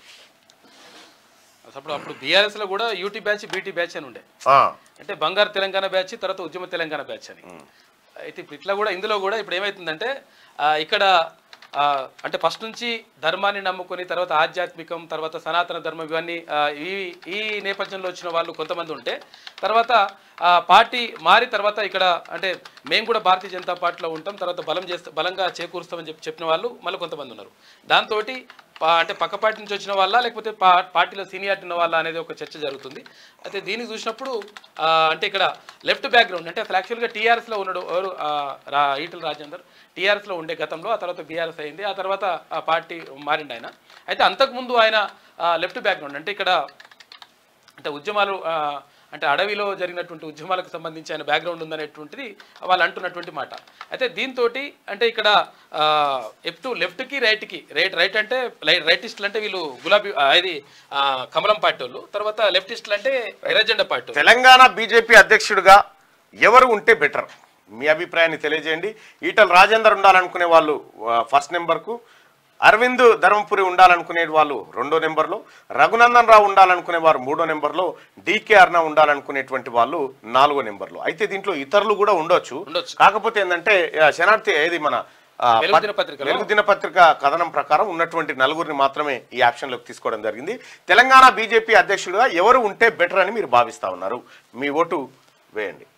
S2: అప్పుడు అప్పుడు బీఆర్ఎస్ లో కూడా యూటీ బ్యాచ్ బీటీ బ్యాచ్ అని ఉండే
S1: ఆ,
S2: అంటే బంగారు తెలంగాణ బ్యాచ్ తర్వాత ఉద్యమ తెలంగాణ బ్యాచ్ అని అయితే ఇప్పుడు ఇట్లా కూడా ఇందులో కూడా ఇప్పుడు ఏమవుతుందంటే ఆ, ఇక్కడ ఆ, అంటే ఫస్ట్ నుంచి ధర్మాన్ని నమ్ముకొని తర్వాత ఆధ్యాత్మికం తర్వాత సనాతన ధర్మం ఇవన్నీ ఆ, ఈ ఈ నేపథ్యంలో వచ్చిన వాళ్ళు కొంతమంది ఉంటే తర్వాత ఆ, పార్టీ మారి తర్వాత ఇక్కడ అంటే మేము కూడా భారతీయ జనతా పార్టీలో ఉంటాం తర్వాత బలం చేస్తా బలంగా చేకూరుస్తామని చెప్పి చెప్పిన వాళ్ళు మళ్ళీ కొంతమంది ఉన్నారు దాంతో అంటే పక్క పార్టీ నుంచి వచ్చిన వాళ్ళ లేకపోతే పా- పార్టీలో సీనియారిటీ ఉన్న వాళ్ళ అనేది ఒక చర్చ జరుగుతుంది అయితే దీన్ని చూసినప్పుడు ఆ, అంటే ఇక్కడ లెఫ్ట్ బ్యాక్గ్రౌండ్ అంటే అసలు యాక్చువల్గా టీఆర్ఎస్లో ఉన్నాడు ఎవరు ఆ, రా ఈటల రాజేందర్ టీఆర్ఎస్లో ఉండే గతంలో ఆ తర్వాత బీఆర్ఎస్ అయింది ఆ తర్వాత ఆ పార్టీ మారిండు ఆయన అయితే అంతకుముందు ఆయన లెఫ్ట్ బ్యాక్గ్రౌండ్ అంటే ఇక్కడ అంటే ఉద్యమాలు ఆ, అంటే అడవిలో జరిగినటువంటి ఉద్యమాలకు సంబంధించి ఆయన బ్యాక్గ్రౌండ్ ఉందనేటువంటిది వాళ్ళు అంటున్నటువంటి మాట అయితే దీంతో అంటే ఇక్కడ ఎఫ్ లెఫ్ట్కి రైట్కి రైట్ రైట్ అంటే రైటిస్టులు అంటే వీళ్ళు గులాబీ ఆ, ఇది ఆ, కమలం పార్టీ వాళ్ళు తర్వాత లెఫ్టిస్టులు అంటే ఎర్రజెండా పార్టీ వాళ్ళు.
S1: తెలంగాణ బీజేపీ అధ్యక్షుడిగా ఎవరు ఉంటే బెటర్ మీ అభిప్రాయాన్ని తెలియజేయండి ఈటల రాజేందర్ ఉండాలనుకునే వాళ్ళు ఆ, ఫస్ట్ నెంబర్కు అరవింద్ ధర్మపురి ఉండాలనుకునే వాళ్ళు రెండో నెంబర్లో రఘునందన్ రావు ఉండాలనుకునే వారు మూడో నెంబర్లో డీకే అర్ణ ఉండాలనుకునేటువంటి వాళ్ళు నాలుగో నెంబర్లో అయితే దీంట్లో ఇతరులు కూడా ఉండొచ్చు
S2: ఉండొచ్చు.
S1: కాకపోతే ఏంటంటే ఆ, శనార్థి ఏది మన ఆ,
S2: వెలుగు
S1: పత్-
S2: దినపత్రికలో?
S1: వెలుగు దినపత్రిక కథనం ప్రకారం ఉన్నటువంటి నలుగురిని మాత్రమే ఈ యాక్షన్లోకి తీసుకోవడం జరిగింది తెలంగాణ బీజేపీ అధ్యక్షుడిగా ఎవరు ఉంటే బెటర్ అని మీరు భావిస్తా ఉన్నారు మీ ఓటు వేయండి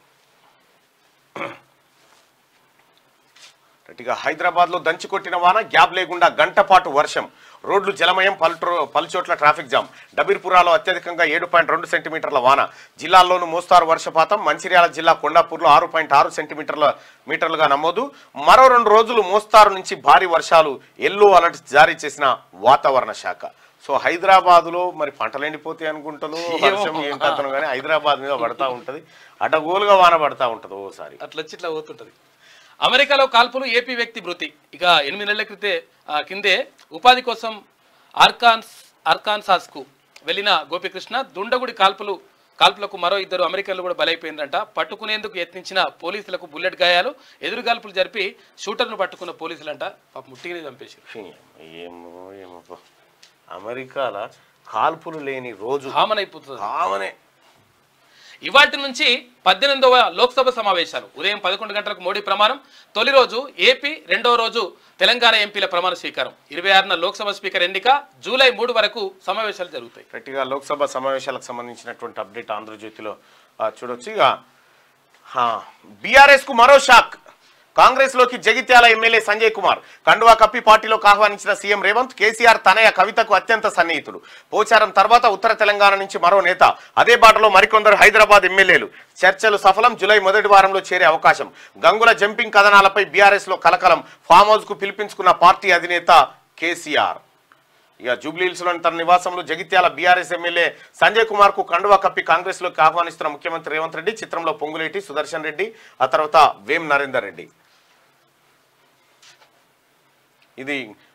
S1: ఇక హైదరాబాద్లో దంచి కొట్టిన వాన గ్యాప్ లేకుండా గంట పాటు వర్షం రోడ్లు జలమయం పలుట్రో పలుచోట్ల ట్రాఫిక్ జామ్ డబీర్పురాలో అత్యధికంగా ఏడు పాయింట్ రెండు సెంటీమీటర్ల వాన జిల్లాల్లోనూ మోస్తారు వర్షపాతం మంచిర్యాల జిల్లా కొండాపూర్లో ఆరు పాయింట్ ఆరు సెంటీమీటర్ల మీటర్లుగా నమోదు మరో రెండు రోజులు మోస్తారు నుంచి భారీ వర్షాలు ఎల్లో అలర్ట్ జారీ చేసిన వాతావరణ శాఖ సో హైదరాబాద్లో మరి పంటలు ఎండిపోతాయి అనుకుంటాను వర్షం ఏం కథను కానీ హైదరాబాద్ మీద పడతా ఉంటది అడ్డగోలుగా వాన పడతా ఉంటది ఓసారి
S2: అట్లా వచ్చి ఇట్లా పోతుంటది అమెరికాలో కాల్పులు ఏపీ వ్యక్తి మృతి ఇక ఎనిమిది నెలల క్రితే ఆ, కిందే ఉపాధి కోసం ఆర్కాన్స్ ఆర్కాన్సాస్కు వెళ్ళిన గోపికృష్ణ దుండగుడి కాల్పులు కాల్పులకు మరో ఇద్దరు అమెరికన్లు కూడా బలైపోయిందంట పట్టుకునేందుకు యత్నించిన పోలీసులకు బుల్లెట్ గాయాలు ఎదురు కాల్పులు జరిపి షూటర్ను పట్టుకున్న పోలీసులంట పాప ముట్టిగానే చంపేశారు
S1: ఏమో ఏమో పో. అమెరికాల కాల్పులు లేని రోజు
S2: కామన్ అయిపోతుంది
S1: కామనే
S2: ఇవాటి నుంచి పద్దెనిమిదవ లోక్సభ సమావేశాలు ఉదయం పదకొండు గంటలకు మోడీ ప్రమాణం తొలి రోజు ఏపీ రెండవ రోజు తెలంగాణ ఎంపీల ప్రమాణ స్వీకారం ఇరవై ఆరున లోక్సభ స్పీకర్ ఎన్నిక జూలై మూడు వరకు సమావేశాలు జరుగుతాయి
S1: గట్టిగా లోక్సభ సమావేశాలకు సంబంధించినటువంటి అప్డేట్ ఆంధ్రజ్యోతిలో ఆ, చూడొచ్చు ఇక బీఆర్ఎస్ కు మరో షాక్ కాంగ్రెస్ లోకి జగిత్యాల ఎమ్మెల్యే సంజయ్ కుమార్ కండువా కప్పి పార్టీలోకి ఆహ్వానించిన సీఎం రేవంత్ కేసీఆర్ తనయ కవితకు అత్యంత సన్నిహితుడు పోచారం తర్వాత ఉత్తర తెలంగాణ నుంచి మరో నేత అదే బాటలో మరికొందరు హైదరాబాద్ ఎమ్మెల్యేలు చర్చలు సఫలం జూలై మొదటి వారంలో చేరే అవకాశం గంగుల జంపింగ్ కథనాలపై బీఆర్ఎస్ లో కలకలం ఫామ్ హౌస్ కు పిలిపించుకున్న పార్టీ అధినేత కేసీఆర్ ఇక జూబ్లీహిల్స్లోని తన నివాసంలో జగిత్యాల బీఆర్ఎస్ ఎమ్మెల్యే సంజయ్ కుమార్ కు కండువా కప్పి కాంగ్రెస్ లోకి ఆహ్వానిస్తున్న ముఖ్యమంత్రి రేవంత్ రెడ్డి చిత్రంలో పొంగులేటి సుదర్శన్ రెడ్డి ఆ తర్వాత వేం నరేందర్ రెడ్డి ఇది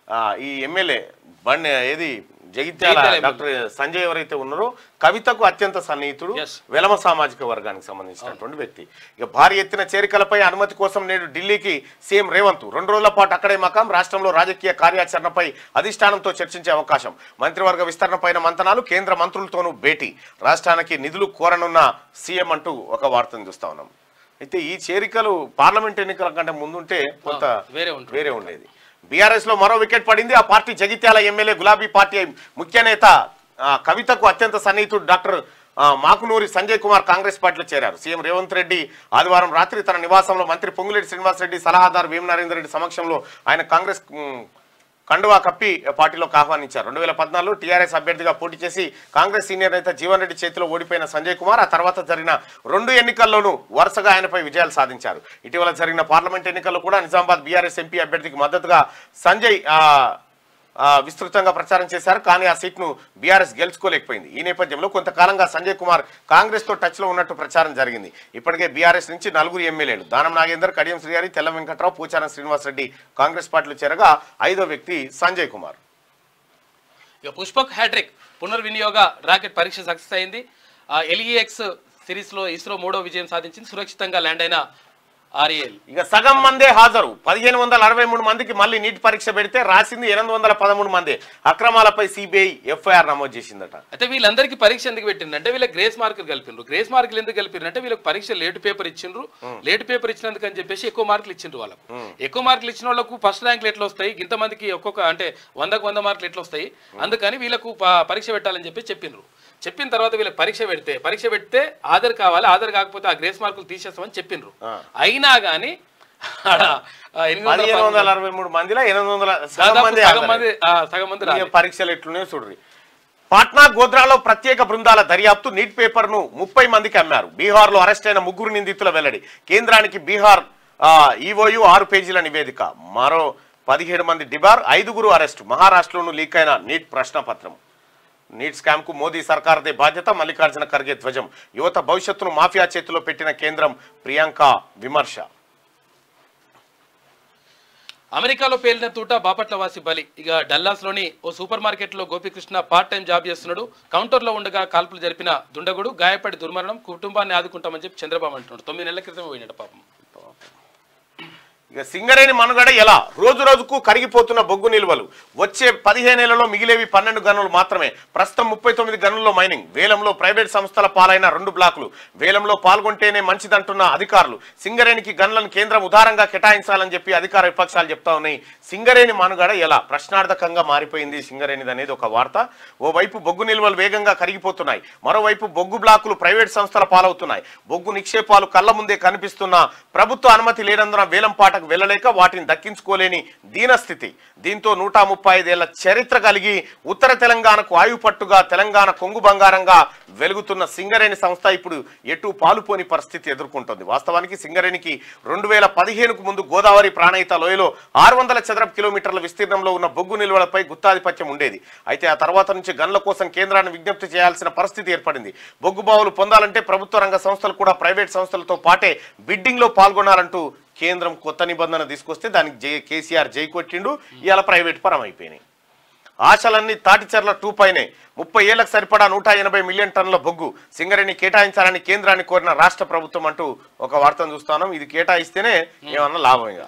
S1: ఆ, ఈ ఎమ్మెల్యే బండి ఏది జగిత్యాల
S2: జగిత్యాల
S1: డాక్టర్ సంజయ్ ఎవరైతే ఉన్నారో కవితకు అత్యంత సన్నిహితుడు
S2: Yes.
S1: వెలమ సామాజిక వర్గానికి సంబంధించినటువంటి వ్యక్తి ఇక భారీ ఎత్తున చేరికలపై అనుమతి కోసం నేడు ఢిల్లీకి సీఎం రేవంత్ రెండు రోజుల పాటు అక్కడే మకాం రాష్ట్రంలో రాజకీయ కార్యాచరణపై అధిష్టానంతో చర్చించే అవకాశం మంత్రివర్గ విస్తరణపైన మంతనాలు కేంద్ర మంత్రులతోనూ భేటీ రాష్ట్రానికి నిధులు కోరనున్న సీఎం అంటూ ఒక వార్తను చూస్తా ఉన్నాం అయితే ఈ చేరికలు పార్లమెంట్ ఎన్నికల కంటే ముందుంటే కొంత
S2: వేరే ఉంటుంది
S1: వేరే ఉండేది బీఆర్ఎస్ లో మరో వికెట్ పడింది ఆ పార్టీ జగిత్యాల ఎమ్మెల్యే గులాబీ పార్టీ ముఖ్య నేత ఆ, కవితకు అత్యంత సన్నిహితుడు డాక్టర్ ఆ, మాకునూరి సంజయ్ కుమార్ కాంగ్రెస్ పార్టీలో చేరారు సీఎం రేవంత్ రెడ్డి ఆదివారం రాత్రి తన నివాసంలో మంత్రి పొంగులేటి శ్రీనివాసరెడ్డి సలహాదారు వేమ నరేందర్ రెడ్డి సమక్షంలో ఆయన కాంగ్రెస్ ఉమ్, కండువా కప్పి పార్టీలోకి ఆహ్వానించారు రెండు వేల పద్నాలుగులో టీఆర్ఎస్ అభ్యర్థిగా పోటీ చేసి కాంగ్రెస్ సీనియర్ నేత జీవన్ రెడ్డి చేతిలో ఓడిపోయిన సంజయ్ కుమార్ ఆ తర్వాత జరిగిన రెండు ఎన్నికల్లోనూ వరుసగా ఆయనపై విజయాలు సాధించారు ఇటీవల జరిగిన పార్లమెంట్ ఎన్నికల్లో కూడా నిజామాబాద్ బీఆర్ఎస్ ఎంపీ అభ్యర్థికి మద్దతుగా సంజయ్ ఆ, ఆ, విస్తృతంగా ప్రచారం చేశారు కానీ ఆ సీట్ను బీఆర్ఎస్ గెలుచుకోలేకపోయింది ఈ నేపథ్యంలో కొంతకాలంగా సంజయ్ కుమార్ కాంగ్రెస్ తో టచ్ లో ఉన్నట్టు ప్రచారం జరిగింది ఇప్పటికే బీఆర్ఎస్ నుంచి నలుగురు ఎమ్మెల్యేలు దానం నాగేందర్ కడియం శ్రీహరి తెల్ల వెంకట్రావు పూచారం శ్రీనివాసరెడ్డి కాంగ్రెస్ పార్టీలో చేరగా ఐదో వ్యక్తి సంజయ్ కుమార్
S2: ఇక పుష్పక్ హ్యాట్రిక్ పునర్వినియోగ రాకెట్ పరీక్ష సక్సెస్ అయింది ఎల్ఈఎక్స్ సిరీస్లో ఇస్రో మూడో విజయం సాధించింది సురక్షితంగా ల్యాండ్ అయిన ఆర్ఏఎల్
S1: ఇక సగం మందే హాజరు పదిహేను వందల అరవై మూడు మందికి మళ్ళీ నీట్ పరీక్ష పెడితే రాసింది ఎనిమిది వందల పదమూడు మంది అక్రమాలపై సిబిఐ ఎఫ్ఐఆర్ నమోదు చేసిందట
S2: అయితే వీళ్ళందరికీ పరీక్ష ఎందుకు పెట్టిండ్రు అంటే వీళ్ళకి గ్రేస్ మార్కులు కలిపిండ్రు గ్రేస్ మార్కులు ఎందుకు కలిపిండ్రు అంటే వీళ్ళకి పరీక్ష లేట్ పేపర్ ఇచ్చిండ్రు లేట్ పేపర్ ఇచ్చినందుకు అని చెప్పేసి ఎక్కువ మార్కులు ఇచ్చిండ్రు వాళ్ళకు ఎక్కువ మార్కులు ఇచ్చిన వాళ్ళకు ఫస్ట్ ర్యాంకులు ఎట్లా వస్తాయి ఇంతమందికి ఒక్కొక్క అంటే వందకు వంద మార్కులు ఎట్లా వస్తాయి అందుకని వీళ్ళకు ప- పరీక్ష పెట్టాలని చెప్పి చెప్పిండ్రు చెప్పిన తర్వాత వీళ్ళకి పరీక్ష పెడితే పరీక్ష పెడితే ఆధార్ కావాలి ఆధార్ కాకపోతే ఆ గ్రేస్ మార్కులు తీసేస్తామని చెప్పిండ్రు అయినా కానీ ఆడ, ఆ, ఎనిమిది వందల
S1: పదిహేను వందల అరవై మూడు మందిలో ఎనిమిది వందల సగం
S2: దాదాపు
S1: మంది
S2: సగం
S1: హాజరు.
S2: మంది ఆ, సగం మంది
S1: ఇక
S2: రాలేదు.
S1: పరీక్షలు ఎట్లున్నాయో చూడండి పాట్నా గోద్రాలో ప్రత్యేక బృందాల దర్యాప్తు నీట్ పేపర్ ను ముప్పై మందికి అమ్మారు బీహార్ లో అరెస్ట్ అయిన ముగ్గురు నిందితుల వెల్లడి కేంద్రానికి బీహార్ ఈఓయు ఆరు పేజీల నివేదిక మరో పదిహేడు మంది డిబార్ ఐదుగురు అరెస్ట్ మహారాష్ట్రలోను లీక్ అయిన నీట్ ప్రశ్నపత్రం నీట్ స్కామ్ కు మోదీ సర్కార్దే బాధ్యత మల్లికార్జున ఖర్గే ధ్వజం యువత భవిష్యత్తును మాఫియా చేతిలో పెట్టిన కేంద్రం ప్రియాంక విమర్శ
S2: అమెరికాలో పేలిన తూట బాపట్ల వాసి బలి ఇక డల్లాస్ లోని ఓ సూపర్ మార్కెట్ లో గోపికృష్ణ పార్ట్ టైం జాబ్ చేస్తున్నాడు కౌంటర్ లో ఉండగా కాల్పులు జరిపిన దుండగుడు గాయపడి దుర్మరణం కుటుంబాన్ని ఆదుకుంటామని చెప్పి చంద్రబాబు అంటున్నాడు తొమ్మిది నెలల క్రితం పోయినట్టు పాపం
S1: ఇక సింగరేణి మనుగడ ఎలా రోజు రోజుకు కరిగిపోతున్న బొగ్గు నిల్వలు వచ్చే పదిహేనేళ్లలో మిగిలేవి పన్నెండు గనులు మాత్రమే ప్రస్తుతం ముప్పై తొమ్మిది గనుల్లో మైనింగ్ వేలంలో ప్రైవేట్ సంస్థల పాలైన రెండు బ్లాకులు వేలంలో పాల్గొంటేనే మంచిదంటున్న అధికారులు సింగరేణికి గనులను కేంద్రం ఉదారంగా కేటాయించాలని చెప్పి అధికార విపక్షాలు చెప్తా ఉన్నాయి సింగరేణి మనుగడ ఎలా ప్రశ్నార్థకంగా మారిపోయింది సింగరేణిది అనేది ఒక వార్త ఓవైపు బొగ్గు నిల్వలు వేగంగా కరిగిపోతున్నాయి మరోవైపు బొగ్గు బ్లాకులు ప్రైవేట్ సంస్థల పాలవుతున్నాయి బొగ్గు నిక్షేపాలు కళ్ళ ముందే కనిపిస్తున్న ప్రభుత్వ అనుమతి లేనందున వేలం పాటకు వెళ్ళలేక వాటిని దక్కించుకోలేని దీనస్థితి దీంతో నూట ముప్పై ఐదేళ్ల చరిత్ర కలిగి ఉత్తర తెలంగాణకు ఆయుపట్టుగా తెలంగాణ కొంగు బంగారంగా వెలుగుతున్న సింగరేణి సంస్థ ఇప్పుడు ఎటు పాలుపోని పరిస్థితి ఎదుర్కొంటోంది వాస్తవానికి సింగరేణికి రెండు వేల పదిహేనుకు ముందు గోదావరి ప్రాణహిత లోయలో ఆరు వందల చదరపు కిలోమీటర్ల విస్తీర్ణంలో ఉన్న బొగ్గు నిల్వలపై గుత్తాధిపత్యం ఉండేది అయితే ఆ తర్వాత నుంచి గన్ల కోసం కేంద్రాన్ని విజ్ఞప్తి చేయాల్సిన పరిస్థితి ఏర్పడింది బొగ్గు బావులు పొందాలంటే ప్రభుత్వ రంగ సంస్థలు కూడా ప్రైవేట్ సంస్థలతో పాటే బిడ్డింగ్ లో పాల్గొనాలంటూ కేంద్రం కొత్త నిబంధన తీసుకొస్తే దానికి జై కేసీఆర్ జై కొట్టిండు ఇవాళ ప్రైవేట్ పరం అయిపోయినాయి ఆశలన్నీ తాటిచెర్ల టూ పైనే ముప్పై ఏళ్లకు సరిపడా నూట ఎనభై మిలియన్ టన్నుల బొగ్గు సింగరేణి కేటాయించాలని కేంద్రాన్ని కోరిన రాష్ట్ర ప్రభుత్వం అంటూ ఒక వార్తను చూస్తాను ఇది కేటాయిస్తేనే ఏమన్నా లాభం ఇక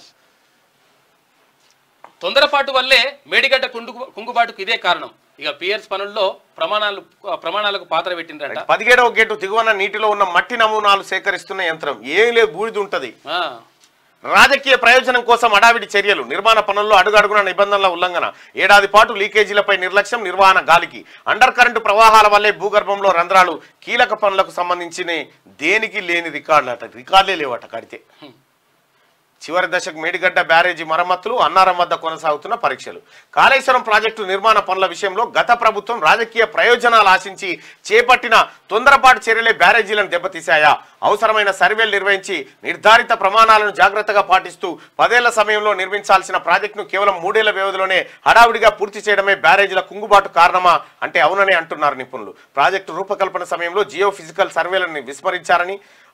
S2: తొందరపాటు వల్లే మేడిగడ్డ కుండు కుంగుబాటుకు ఇదే కారణం ఇక పియర్స్ పనుల్లో ప్రమాణాలు ప్రమాణాలకు పాత్ర పెట్టిండ్రట
S1: పదిహేడవ గేటు దిగువన నీటిలో ఉన్న మట్టి నమూనాలు సేకరిస్తున్న యంత్రం ఏం లేదు బూడిద ఉంటది
S2: ఆ,
S1: రాజకీయ ప్రయోజనం కోసం అడావిడి చర్యలు నిర్మాణ పనుల్లో అడుగడుగున నిబంధనల ఉల్లంఘన ఏడాది పాటు లీకేజీలపై నిర్లక్ష్యం నిర్వహణ గాలికి అండర్ కరెంటు ప్రవాహాల వల్లే భూగర్భంలో రంధ్రాలు కీలక పనులకు సంబంధించిన దేనికి లేని రికార్డులు అట రికార్డులే లేవట కడితే చివరి దశకు మేడిగడ్డ బ్యారేజీ మరమ్మతులు అన్నారం వద్ద కొనసాగుతున్న పరీక్షలు కాళేశ్వరం ప్రాజెక్టు నిర్మాణ పనుల విషయంలో గత ప్రభుత్వం రాజకీయ ప్రయోజనాలు ఆశించి చేపట్టిన తొందరపాటు చర్యలే బ్యారేజీలను దెబ్బతీశాయా అవసరమైన సర్వేలు నిర్వహించి నిర్ధారిత ప్రమాణాలను జాగ్రత్తగా పాటిస్తూ పదేళ్ల సమయంలో నిర్మించాల్సిన ప్రాజెక్టును కేవలం మూడేళ్ల వ్యవధిలోనే హడావుడిగా పూర్తి చేయడమే బ్యారేజీల కుంగుబాటు కారణమా అంటే అవునని అంటున్నారు నిపుణులు ప్రాజెక్టు రూపకల్పన సమయంలో జియో ఫిజికల్ సర్వేలను విస్మరించారని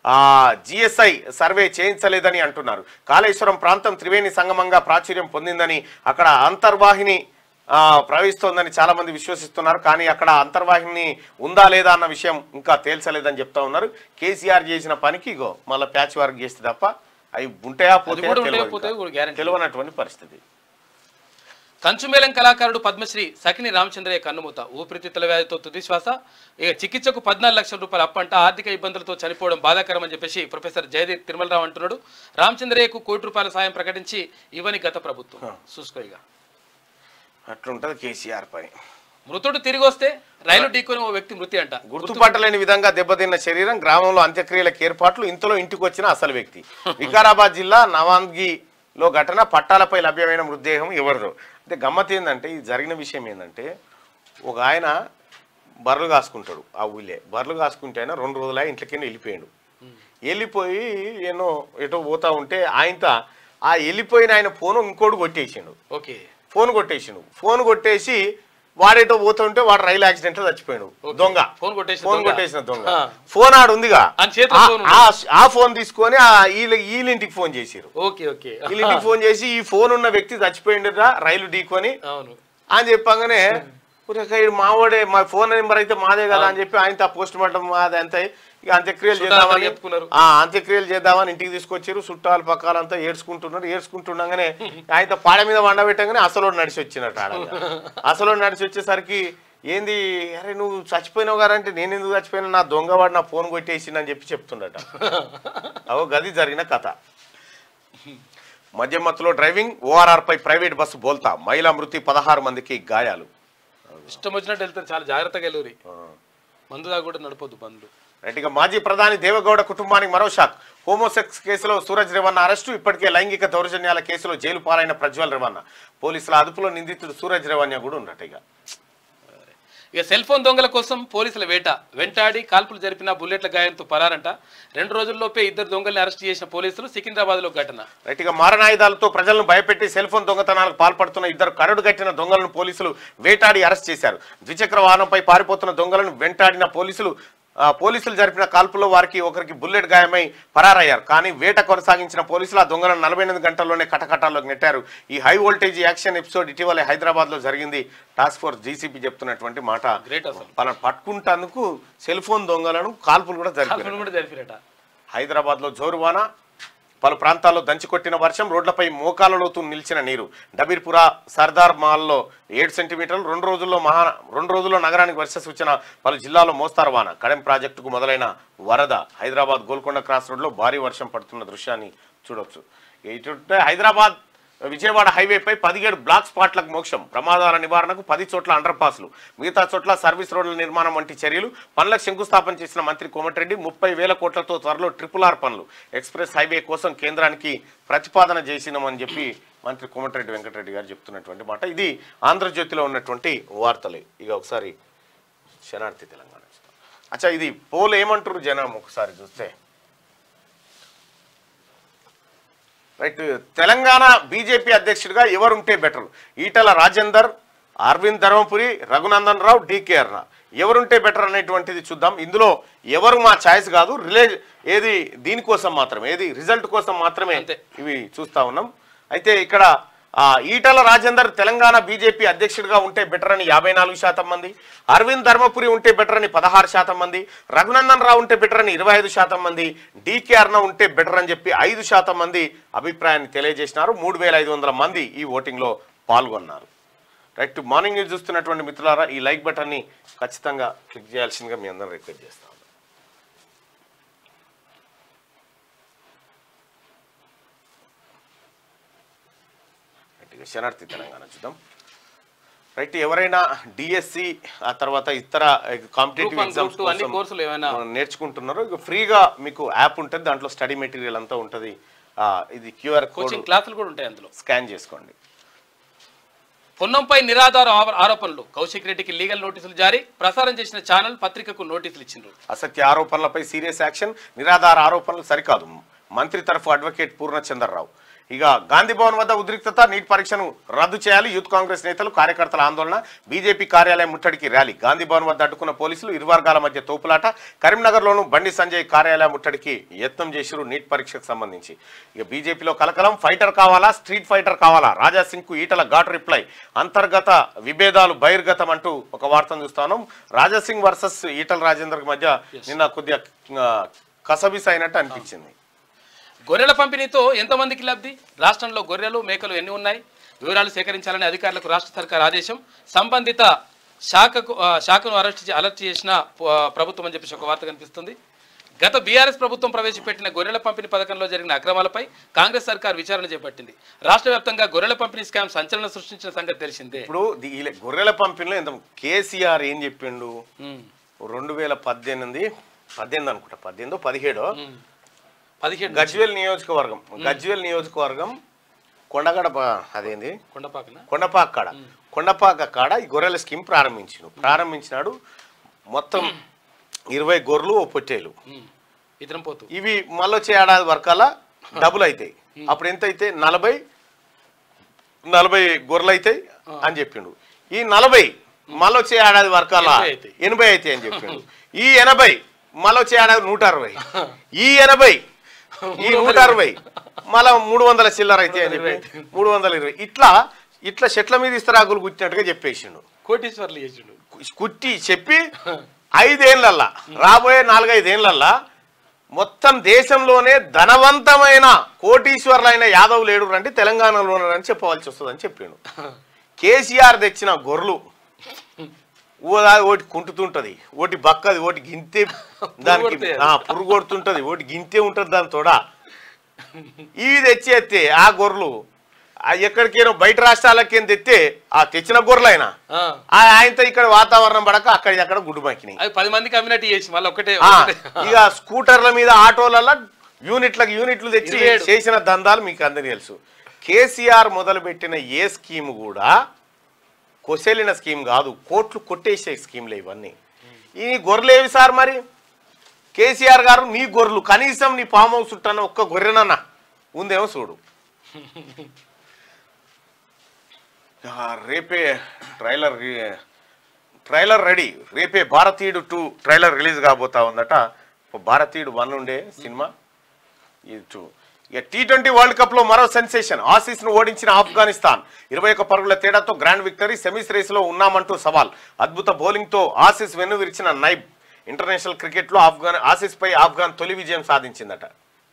S1: ఆ జిఎస్ఐ సర్వే చేయించలేదని అంటున్నారు కాళేశ్వరం ప్రాంతం త్రివేణి సంగమంగా ప్రాచుర్యం పొందిందని అక్కడ అంతర్వాహిని ఆ, ప్రవహిస్తోందని చాలా మంది విశ్వసిస్తున్నారు కానీ అక్కడ అంతర్వాహిని ఉందా లేదా అన్న విషయం ఇంకా తేల్చలేదని చెప్తా ఉన్నారు కేసీఆర్ చేసిన పనికి ఇగో మళ్ళీ ప్యాచ్ వర్క్ చేస్తే తప్ప అవి ఉంటాయా
S2: అది కూడా
S1: పోతాయా
S2: ఉంటాయో పోతాయో కూడా
S1: తెలియదు
S2: గ్యారెంటీ
S1: తెలియనటువంటి పరిస్థితి
S2: కంచుమేళం కళాకారుడు పద్మశ్రీ సకిని రామచంద్రయ్య కన్నుమూత ఊపిరితిత్తుల వ్యాధితో తుది శ్వాస ఇక చికిత్సకు పద్నాలుగు లక్షల రూపాయలు అప్పంట ఆర్థిక ఇబ్బందులతో చనిపోవడం బాధాకరం అని చెప్పేసి ప్రొఫెసర్ జయదీప్ తిరుమలరావు అంటున్నాడు రామచంద్రయ్యకు కోటి రూపాయల సాయం ప్రకటించి ఇవ్వని గత ప్రభుత్వం చూసుకో ఇక
S1: అట్లుంటది కేసీఆర్ పని
S2: మృతుడు తిరిగి వస్తే రైలు ఢీకొని ఓ వ్యక్తి మృతి అంట
S1: గుర్తుపట్టలేని విధంగా దెబ్బతిన్న శరీరం గ్రామంలో అంత్యక్రియలకు ఏర్పాట్లు ఇంతలో ఇంటికి వచ్చిన అసలు వ్యక్తి వికారాబాద్ జిల్లా నవాంగిలో ఘటన పట్టాలపై లభ్యమైన మృతదేహం ఎవరిదో అంటే గమ్మత్ ఏంటంటే ఇది జరిగిన విషయం ఏంటంటే ఒక ఆయన బర్రెలు కాసుకుంటాడు ఆ ఊళ్ళే బర్రెలు కాసుకుంటే ఆయన రెండు రోజుల ఇంట్లోకి వెళ్ళిపోయాడు వెళ్ళిపోయి ఏనో ఎటో పోతా ఉంటే ఆయనత ఆ వెళ్ళిపోయిన ఆయన ఫోను ఇంకోటి కొట్టేసిండు
S2: ఓకే
S1: ఫోన్ కొట్టేసిండు ఫోన్ కొట్టేసి వాడేటో పోతుంటే వాడు రైలు యాక్సిడెంట్ లో చచ్చిపోయాడు దొంగ
S2: ఫోన్ కొట్టేసిన
S1: ఫోన్
S2: దొంగ.
S1: కొట్టేసిన దొంగ
S2: ఆ.
S1: ఫోన్ ఆడు ఉందిగా
S2: ఆయన చేతిలో
S1: ఆ-
S2: ఫోన్
S1: ఆ- ఆ ఫోన్ తీసుకొని ఆ వీళ్ళ వీళ్ళింటికి ఫోన్ చేసిరు
S2: ఓకే ఓకే
S1: వీళ్ళింటికి ఫోన్ చేసి ఈ ఫోన్ ఉన్న వ్యక్తి చచ్చిపోయిండట రైలు ఢీకొని
S2: అవును
S1: అని చెప్పగానే "ఒరేయ్, ఈడు మావాడే మా ఫోన్ నెంబర్ అయితే మాదే కదా అని చెప్పి ఆయన పోస్ట్ మార్టం అది అంతా ఇక అంత్యక్రియలు
S2: చుట్టాలు
S1: చేద్దామని
S2: చెప్పుకున్నారు.
S1: ఆ అంత్యక్రియలు చేద్దామని ఇంటికి తీసుకొచ్చారు చుట్టాలు పక్కాలంతా ఏడ్చుకుంటున్నారు ఏడ్చుకుంటుండగానే ఆయన పాడ మీద వండబెట్టగానే అసలు నడిచి వచ్చినట్టు ఆడ అసలు నడిచి వచ్చేసరికి ఏంది అరే నువ్వు చచ్చిపోయినావు గారు అంటే నేను ఎందుకు చచ్చిపోయినా నా దొంగవాడు నా ఫోన్ కొట్టేసిందని చెప్పి చెప్తుండట అవో గది జరిగిన కథ మద్యం మత్తులో డ్రైవింగ్ ఓఆర్ఆర్ పై ప్రైవేట్ బస్సు బోల్తా మహిళా మృతి పదహారు మందికి గాయాలు
S2: ఇష్టం వచ్చినట్టు వెళ్తారు చాలా జాగ్రత్తగా వెళ్ళూరి మందు దాకా కూడా నడపొద్దు బండ్లు
S1: రైట్ ఇక మాజీ ప్రధాని దేవగౌడ కుటుంబానికి మరో షాక్ హోమోసెక్స్ కేసులో సూరజ్ రేవన్న అరెస్టు ఇప్పటికే లైంగిక దౌర్జన్యాల కేసులో జైలు పాలైన ప్రజ్వల్ రేవన్న పోలీసుల అదుపులో నిందితుడు సూరజ్ రేవన్య కూడా ఉన్నట్టు ఇక
S2: ఇక సెల్ ఫోన్ దొంగల కోసం పోలీసుల వేట వెంటాడి కాల్పులు జరిపిన బుల్లెట్ల గాయంతో పరారంట రెండు రోజుల్లోపే ఇద్దరు దొంగల్ని అరెస్ట్ చేసిన పోలీసులు సికింద్రాబాద్ లో ఘటన
S1: రైట్ ఇక మారణాయుధాలతో ప్రజలను భయపెట్టి సెల్ ఫోన్ దొంగతనాలకు పాల్పడుతున్న ఇద్దరు కరడు కట్టిన దొంగలను పోలీసులు వేటాడి అరెస్ట్ చేశారు ద్విచక్ర వాహనంపై పారిపోతున్న దొంగలను వెంటాడిన పోలీసులు ఆ, పోలీసులు జరిపిన కాల్పులో వారికి ఒకరికి బుల్లెట్ గాయమై పరారయ్యారు కానీ వేట కొనసాగించిన పోలీసులు ఆ దొంగలను నలభై ఎనిమిది గంటల్లోనే కటకటాల్లోకి నెట్టారు ఈ హై వోల్టేజ్ యాక్షన్ ఎపిసోడ్ ఇటీవల హైదరాబాద్ లో జరిగింది టాస్క్ ఫోర్స్ డీసీపీ చెప్తున్నటువంటి మాట
S2: గ్రేట్ అసలు
S1: వాళ్ళని పట్టుకుంటేందుకు సెల్ ఫోన్ దొంగలను కాల్పులు కూడా జరిపారు
S2: కాల్పులు కూడా జరిపిరట
S1: హైదరాబాద్లో జోరువాన పలు ప్రాంతాల్లో దంచికొట్టిన వర్షం రోడ్లపై మోకాల లోతు నిలిచిన నీరు డబీర్పుర సర్దార్ మాల్లో ఏడు సెంటీమీటర్లు రెండు రోజుల్లో మహా రెండు రోజుల్లో నగరానికి వర్ష సూచన పలు జిల్లాల్లో మోస్తారు వాన కడెం ప్రాజెక్టుకు మొదలైన వరద హైదరాబాద్ గోల్కొండ క్రాస్ రోడ్లో భారీ వర్షం పడుతున్న దృశ్యాన్ని చూడొచ్చు ఇటు హైదరాబాద్ విజయవాడ హైవేపై పదిహేడు బ్లాక్ స్పాట్లకు మోక్షం ప్రమాదాల నివారణకు పది చోట్ల అండర్ పాస్లు మిగతా చోట్ల సర్వీస్ రోడ్ల నిర్మాణం వంటి చర్యలు పనులకు శంకుస్థాపన చేసిన మంత్రి కోమటిరెడ్డి ముప్పై వేల కోట్లతో త్వరలో ట్రిపుల్ ఆర్ పనులు ఎక్స్ప్రెస్ హైవే కోసం కేంద్రానికి ప్రతిపాదన చేసినామని చెప్పి మంత్రి కోమటిరెడ్డి వెంకటరెడ్డి గారు చెప్తున్నటువంటి మాట ఇది ఆంధ్రజ్యోతిలో ఉన్నటువంటి వార్తలే ఇక ఒకసారి శనార్థి తెలంగాణ అచ్చా ఇది పోల్ ఏమంటారు జనం ఒకసారి చూస్తే రైట్ తెలంగాణ బీజేపీ అధ్యక్షుడిగా ఎవరుంటే బెటర్ ఈటల రాజేందర్ అరవింద్ ధర్మపురి రఘునందన్ రావు డీకే అర్ణ ఎవరుంటే బెటర్ అనేటువంటిది చూద్దాం ఇందులో ఎవరు మా ఛాయిస్ కాదు రిలే ఏది దీనికోసం మాత్రమే ఏది రిజల్ట్ కోసం మాత్రమే
S2: అంతే.
S1: ఇవి చూస్తా ఉన్నాం అయితే ఇక్కడ ఆ, ఈటల రాజేందర్ తెలంగాణ బీజేపీ అధ్యక్షుడిగా ఉంటే బెటర్ అని యాభై నాలుగు శాతం మంది అరవింద్ ధర్మపురి ఉంటే బెటర్ అని పదహారు శాతం మంది రఘునందన్ రావు ఉంటే బెటర్ అని ఇరవై ఐదు శాతం మంది డీకే అర్ణ ఉంటే బెటర్ అని చెప్పి ఐదు శాతం మంది అభిప్రాయాన్ని తెలియజేసినారు మూడు వేల ఐదు వందల మంది ఈ ఓటింగ్లో పాల్గొన్నారు రైట్ మార్నింగ్ న్యూస్ చూస్తున్నటువంటి మిత్రులారా ఈ లైక్ బటన్ని ఖచ్చితంగా క్లిక్ చేయాల్సిందిగా మీ అందరం రిక్వెస్ట్ చేస్తాం రైట్, ఇక శనార్థి తెలంగాణ చూద్దాం రైట్ ఎవరైనా డిఎస్సి ఆ తర్వాత ఇతర competitive
S2: Group one,
S1: exams
S2: group two అన్ని కోర్సులు ఏమైనా
S1: నేర్చుకుంటున్నారు ఇక ఫ్రీగా మీకు యాప్ ఉంటుంది దాంట్లో స్టడీ మెటీరియల్ అంతా ఉంటుంది ఆ, ఇది క్యూఆర్ కోడ్
S2: కోచింగ్ క్లాసులు కూడా ఉంటాయి అందులో
S1: స్కాన్ చేసుకోండి
S2: పొన్నంపై నిరాధార ఆవ- ఆరోపణలు కౌశిక్ రెడ్డికి లీగల్ నోటీసులు జారీ ప్రసారం చేసిన ఛానల్ పత్రికకు నోటీసులు ఇచ్చిండ్రు
S1: అసత్య ఆరోపణలపై సీరియస్ యాక్షన్ నిరాధార ఆరోపణలు సరికాదు మంత్రి తరఫు అడ్వకేట్ పూర్ణచంద్రరావు ఇక గాంధీ భవన్ వద్ద ఉద్రిక్తత నీట్ పరీక్షను రద్దు చేయాలి యూత్ కాంగ్రెస్ నేతలు కార్యకర్తల ఆందోళన బీజేపీ కార్యాలయం ముట్టడికి ర్యాలీ గాంధీ భవన్ వద్ద అడ్డుకున్న పోలీసులు ఇరు వర్గాల మధ్య తోపులాట కరీంనగర్లోను బండి సంజయ్ కార్యాలయం ముట్టడికి యత్నం చేసిరు నీట్ పరీక్షకు సంబంధించి ఇక బీజేపీలో కలకలం ఫైటర్ కావాలా స్ట్రీట్ ఫైటర్ కావాలా రాజా సింగ్ కు ఈటల ఘాట్ రిప్లై అంతర్గత విభేదాలు బహిర్గతం అంటూ ఒక వార్తను చూస్తాను రాజా సింగ్ వర్సెస్ ఈటల రాజేందర్ మధ్య నిన్న కొద్దిగా ఆ, కసబిస్ అయినట్టు అనిపించింది
S2: గొర్రెల పంపిణీతో ఎంతమందికి లబ్ధి రాష్ట్రంలో గొర్రెలు మేకలు ఎన్ని ఉన్నాయి వివరాలు సేకరించాలని అధికారులకు రాష్ట్ర సర్కార్ ఆదేశం సంబంధిత శాఖకు ఆ, శాఖను అరెస్ట్ చే- అలర్ట్ చేసిన ఆ, ప్రభుత్వం అని చెప్పేసి ఒక వార్త కనిపిస్తుంది గత బీఆర్ఎస్ ప్రభుత్వం ప్రవేశపెట్టిన గొర్రెల పంపిణీ పథకంలో జరిగిన అక్రమాలపై కాంగ్రెస్ సర్కార్ విచారణ చేపట్టింది రాష్ట్ర వ్యాప్తంగా గొర్రెల పంపిణీ స్కామ్ సంచలనం సృష్టించిన సంగతి తెలిసిందే
S1: ఇప్పుడు ది- ఈ గొర్రెల పంపిణీలో ఎంత కేసీఆర్ ఏం చెప్పిండు
S2: ఉమ్,
S1: రెండు వేల పద్దెనిమిది పద్దెనిమిది అనుకుంటా పద్దెనిమిదో పదిహేడో
S2: ఉమ్. పదిహేడు
S1: గజ్వేల్ నియోజకవర్గం గజ్వేల్ నియోజకవర్గం కొండగడ ప- అదేంది
S2: కొండపాకన
S1: కొండపాక కాడ కొండపాక కాడ ఈ గొర్రెల స్కీమ్ ప్రారంభించిన ప్రారంభించినాడు మొత్తం ఇరవై గొర్రెలు ఓ పొట్టేలు
S2: ఉమ్, ఇతరం పోతు
S1: ఇవి మళ్ళీ వచ్చే ఏడాది వరకల్లా డబుల్ అవుతాయి అప్పుడు ఎంత అయితే నలభై నలభై గొర్రెలు అవుతాయి అని చెప్పిండు ఈ నలభై మళ్ళీ వచ్చే ఏడాది వరకల్లా
S2: ఎనభై అవుతాయి.
S1: ఎనభై అవుతాయి అని చెప్పిండు ఈ ఎనభై మళ్ళీ వచ్చే ఏడాది నూట అరవై ఈ ఎనభై ఈ నూట అరవై మళ్ళా మూడు వందల చిల్లర అయితే అని చెప్పి మూడు వందల ఇరవై ఇట్లా ఇట్లా చెట్ల మీద ఇస్తరాకులు గుచ్చినట్టుగా చెప్పేసిండు
S2: కోటీశ్వర్లు చేసిండు
S1: కుట్టి చెప్పి ఐదేళ్లల్లా రాబోయే నాలుగైదేళ్లల్లా మొత్తం దేశంలోనే ధనవంతమైన కోటీశ్వర్లైన యాదవ్ లేడు అంటే తెలంగాణలోనని చెప్పవలసి వస్తుందని చెప్పిండు కేసీఆర్ తెచ్చిన గొర్రెలు ఓ- ఒకటి కుంటుతుంటది ఒకటి బక్కది ఒకటి గింతే దానికి
S2: కొడతాయి
S1: ఆ, పురుగు కొడుతుంటది ఒకటి గింతే ఉంటది దాని తోడ ఇవి తెచ్చేస్తే ఆ గొర్రెలు ఆ ఎక్కడికైనా బయట రాష్ట్రాలకి తెస్తే ఆ తెచ్చిన గొర్రెలైనా
S2: ఆ,
S1: ఆ ఆయనతో ఇక్కడ వాతావరణం పడక అక్కడ అక్కడ గుడ్డు మాకినాయి
S2: అవి పది మందికి అమ్మినట్టు చేసి మళ్ళీ ఒకటే
S1: ఆ,
S2: ఒకటే.
S1: ఇక స్కూటర్ల మీద ఆటోలలో యూనిట్లకు యూనిట్లు తెచ్చి
S2: ఇరవై ఏడు.
S1: చేసిన దందాలు మీకు అందరికీ తెలుసు కేసీఆర్ మొదలుపెట్టిన ఏ స్కీమ్ కూడా కొసేలిన స్కీమ్ కాదు కోట్లు కొట్టేసే స్కీమ్లే ఇవన్నీ ఈ గొర్రెలు ఏవి సార్ మరి కేసీఆర్ గారు నీ గొర్రెలు కనీసం నీ ఫామ్ హౌస్ చుట్టాన ఒక్క గొర్రెనన్నా ఉందేమో చూడు ఆ, రేపే ట్రైలర్ రి- ట్రైలర్ రెడీ రేపే భారతీయుడు టూ ట్రైలర్ రిలీజ్ కాబోతా ఉందట భారతీయుడు వన్ ఉండే సినిమా ఇది టూ ఇక టీ ట్వంటీ వరల్డ్ కప్ లో మరో సెన్సేషన్ ఆసీస్ ను ఓడించిన ఆఫ్ఘనిస్తాన్ ఇరవై ఒక్క పరుగుల తేడాతో గ్రాండ్ విక్టరీ సెమీస్ రేస్ లో ఉన్నామంటూ సవాల్ అద్భుత బౌలింగ్ తో ఆసీస్ వెన్ను విరిచిన నైబ్ ఇంటర్నేషనల్ క్రికెట్ లో ఆఫ్ఘన్ ఆసీస్ పై ఆఫ్ఘన్ తొలి విజయం సాధించిందట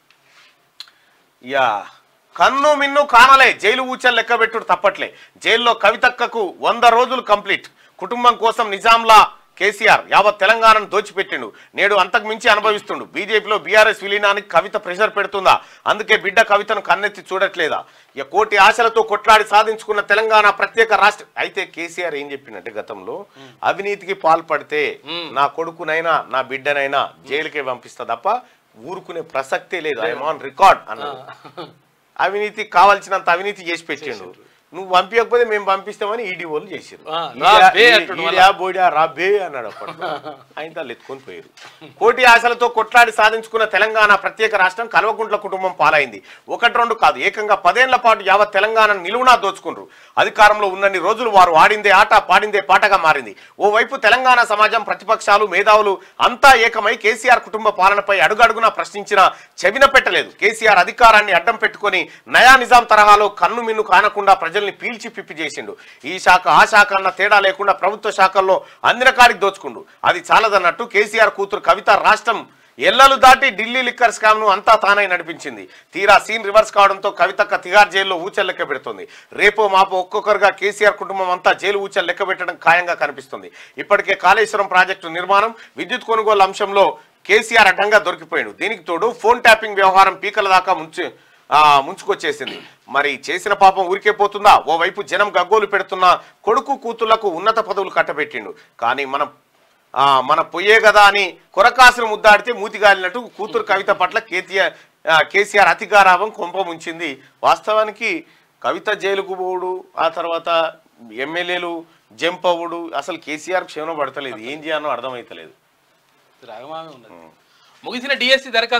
S1: యా కన్ను మిన్ను కానలే జైలు ఊచలు లెక్కబెట్టుడు తప్పట్లే జైల్లో కవితక్కకు వంద రోజులు కంప్లీట్ కుటుంబం కోసం నిజాంలా కేసీఆర్ యావత్ తెలంగాణను దోచిపెట్టిండు నేడు అంతకు మించి అనుభవిస్తుండు బీజేపీలో బీఆర్ఎస్ విలీనానికి కవిత ప్రెషర్ పెడుతుందా అందుకే బిడ్డ కవితను కన్నెత్తి చూడట్లేదా ఇక కోటి ఆశలతో కొట్లాడి సాధించుకున్న తెలంగాణ ప్రత్యేక రాష్ట్ర అయితే కేసీఆర్ ఏం చెప్పిండంటే గతంలో అవినీతికి పాల్పడితే నా కొడుకునైనా నా బిడ్డనైనా జైలుకే పంపిస్తా తప్ప ఊరుకునే ప్రసక్తే లేదు ఐఎమ్ ఆన్ రికార్డ్ అన్నాడు అవినీతి కావాల్సినంత అవినీతి చేసి పెట్టిండు నువ్వు పంపించకపోతే మేము పంపిస్తామని ఈడీ వాళ్ళు చేసారు
S2: ఆ, రా బే అంటుండు మళ్ళా.
S1: బోడియా రా బే అన్నాడు అప్పట్లో ఆయన వాళ్ళు ఎత్తుకొని పోయారు కోటి ఆశలతో కొట్లాడి సాధించుకున్న తెలంగాణ ప్రత్యేక రాష్ట్రం కల్వకుంట్ల కుటుంబం పాలైంది ఒకటి రెండు కాదు ఏకంగా పదేళ్ల పాటు యావత్ తెలంగాణ నిలువునా దోచుకుండ్రు అధికారంలో ఉన్నన్ని రోజులు వారు ఆడిందే ఆట పాడిందే పాటగా మారింది ఓవైపు తెలంగాణ సమాజం ప్రతిపక్షాలు మేధావులు అంతా ఏకమై కేసీఆర్ కుటుంబ పాలనపై అడుగడుగునా ప్రశ్నించినా చెవిన పెట్టలేదు కేసీఆర్ అధికారాన్ని అడ్డం పెట్టుకొని నయా నిజాం తరహాలో కన్ను మిన్ను కానకుండా ప్రజల్ని పీల్చి పిప్పి చేసిండు ఈ శాఖ ఆ శాఖ అన్న తేడా లేకుండా ప్రభుత్వ శాఖల్లో అందిన కాడికి దోచుకుండు అది చాలదన్నట్టు కేసీఆర్ కూతురు కవిత రాష్ట్రం ఎల్లలు దాటి ఢిల్లీ లిక్కర్ స్కామ్ ను అంతా తానై నడిపించింది తీరా సీన్ రివర్స్ కావడంతో కవితక్క తిహార్ జైల్లో ఊచలు లెక్క పెడుతుంది రేపో మాపో ఒక్కొక్కరుగా కేసీఆర్ కుటుంబం అంతా జైలు ఊచలు లెక్క పెట్టడం ఖాయంగా కనిపిస్తుంది ఇప్పటికే కాళేశ్వరం ప్రాజెక్టు నిర్మాణం విద్యుత్ కొనుగోలు అంశంలో కేసీఆర్ అడ్డంగా దొరికిపోయాడు దీనికి తోడు ఫోన్ ట్యాపింగ్ వ్యవహారం పీకల దాకా ముంచు ఆ, ముంచుకొచ్చేసింది మరి చేసిన పాపం ఊరికే పోతుందా ఓవైపు జనం గగ్గోలు పెడుతున్న కొడుకు కూతుళ్లకు ఉన్నత పదవులు కట్టబెట్టిండు కానీ మనం ఆ, మన పొయ్యే కదా అని కొరకాసును ముద్దాడితే మూతిగాలినట్టు కూతురు కవిత పట్ల కేటీఆర్ ఆ, కేసీఆర్ అతిగారాభం కొంప ముంచింది వాస్తవానికి కవిత జైలుకు పోవుడు ఆ తర్వాత ఎమ్మెల్యేలు జంప్ అవ్వడు అసలు కేసీఆర్ క్షేమం పడతలేదు ఏం చేయాలో అర్థమైతలేదు
S2: రాగమామే ఉన్నది ముగిసిన డిఎస్సి దరఖాస్తులు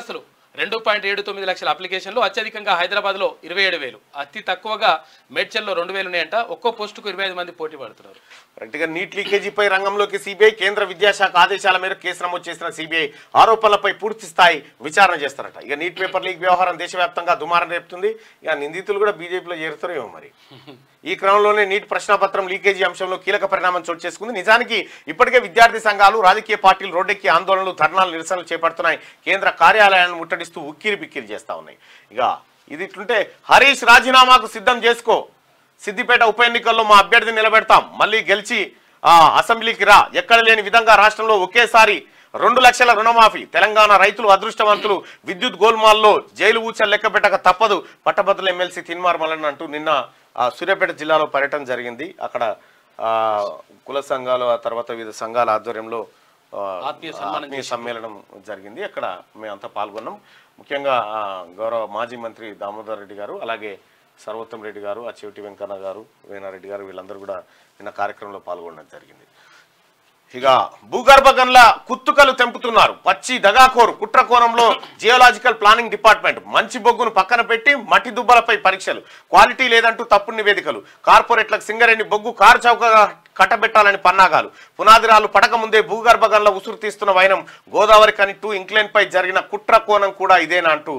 S2: రెండు పాయింట్ ఏడు తొమ్మిది లక్షల అప్లికేషన్లు అత్యధికంగా హైదరాబాద్లో ఇరవై ఏడు వేలు అతి తక్కువగా మేడ్చల్లో రెండు వేలు ఉన్నాయంట ఒక్కో పోస్టుకు ఇరవై ఐదు మంది పోటీ పడుతున్నారు
S1: కరెక్ట్గా నీట్ లీకేజీపై రంగంలోకి సిబిఐ కేంద్ర విద్యాశాఖ ఆదేశాల మేరకు కేసు నమోదు చేసిన సిబిఐ ఆరోపణలపై పూర్తి స్థాయి విచారణ చేస్తారట ఇక నీట్ పేపర్ లీక్ వ్యవహారం దేశవ్యాప్తంగా దుమారం రేపుతుంది ఇక నిందితులు కూడా బీజేపీలో చేరుతారేమో మరి ఈ క్రమంలోనే నీట్ ప్రశ్నాపత్రం లీకేజీ అంశంలో కీలక పరిణామం చోటు చేసుకుంది నిజానికి ఇప్పటికే విద్యార్థి సంఘాలు రాజకీయ పార్టీలు రోడ్డెక్కి ఆందోళనలు ధర్నాలు నిరసనలు చేపడుతున్నాయి కేంద్ర కార్యాలయాన్ని ముట్టడిస్తూ ఉక్కిరి బిక్కిరి చేస్తా ఉన్నాయి ఇక ఇది ఇట్లుంటే హరీష్ రాజీనామాకు సిద్ధం చేసుకో సిద్దిపేట ఉప ఎన్నికల్లో మా అభ్యర్థిని నిలబెడతాం మళ్ళీ గెలిచి ఆ, అసెంబ్లీకి రా ఎక్కడ లేని విధంగా రాష్ట్రంలో ఒకేసారి రెండు లక్షల రుణమాఫీ తెలంగాణ రైతులు అదృష్టవంతులు విద్యుత్ గోల్మాల్లో జైలు ఊచలు లెక్క పెట్టక తప్పదు పట్టభద్రుల ఎమ్మెల్సీ తిన్మార్ మల్లన్ అంటూ నిన్న ఆ, సూర్యాపేట జిల్లాలో పర్యటన జరిగింది అక్కడ ఆ, కుల సంఘాలు ఆ తర్వాత వివిధ సంఘాల ఆధ్వర్యంలో ఆ,
S2: ఆత్మీయ సన్మానం
S1: ఆత్మీయ సమ్మేళనం జరిగింది అక్కడ మేమంతా పాల్గొన్నాం ముఖ్యంగా ఆ, గౌరవ మాజీ మంత్రి దామోదర్ రెడ్డి గారు అలాగే సర్వోత్తం రెడ్డి గారు అచ్చివటి వెంకన్న గారు వేణారెడ్డి గారు వీళ్ళందరూ కూడా నిన్న కార్యక్రమంలో పాల్గొనడం జరిగింది ఇక భూగర్భ గన్ల కుత్తుకలు తెంపుతున్నారు పచ్చి దగాకోరు కుట్రకోణంలో జియోలాజికల్ ప్లానింగ్ డిపార్ట్మెంట్ మంచి బొగ్గును పక్కన పెట్టి మట్టి దుబ్బలపై పరీక్షలు క్వాలిటీ లేదంటూ తప్పుడు నివేదికలు కార్పొరేట్లకు సింగరేణి బొగ్గు కారు చౌకగా కట్టబెట్టాలని పన్నాగాలు పునాదిరాలు పడక ముందే భూగర్భ గన్ల ఉసురు తీస్తున్న వైనం గోదావరి కని టూ ఇంక్లైన్ పై జరిగిన కుట్ర కోణం కూడా ఇదేనా అంటూ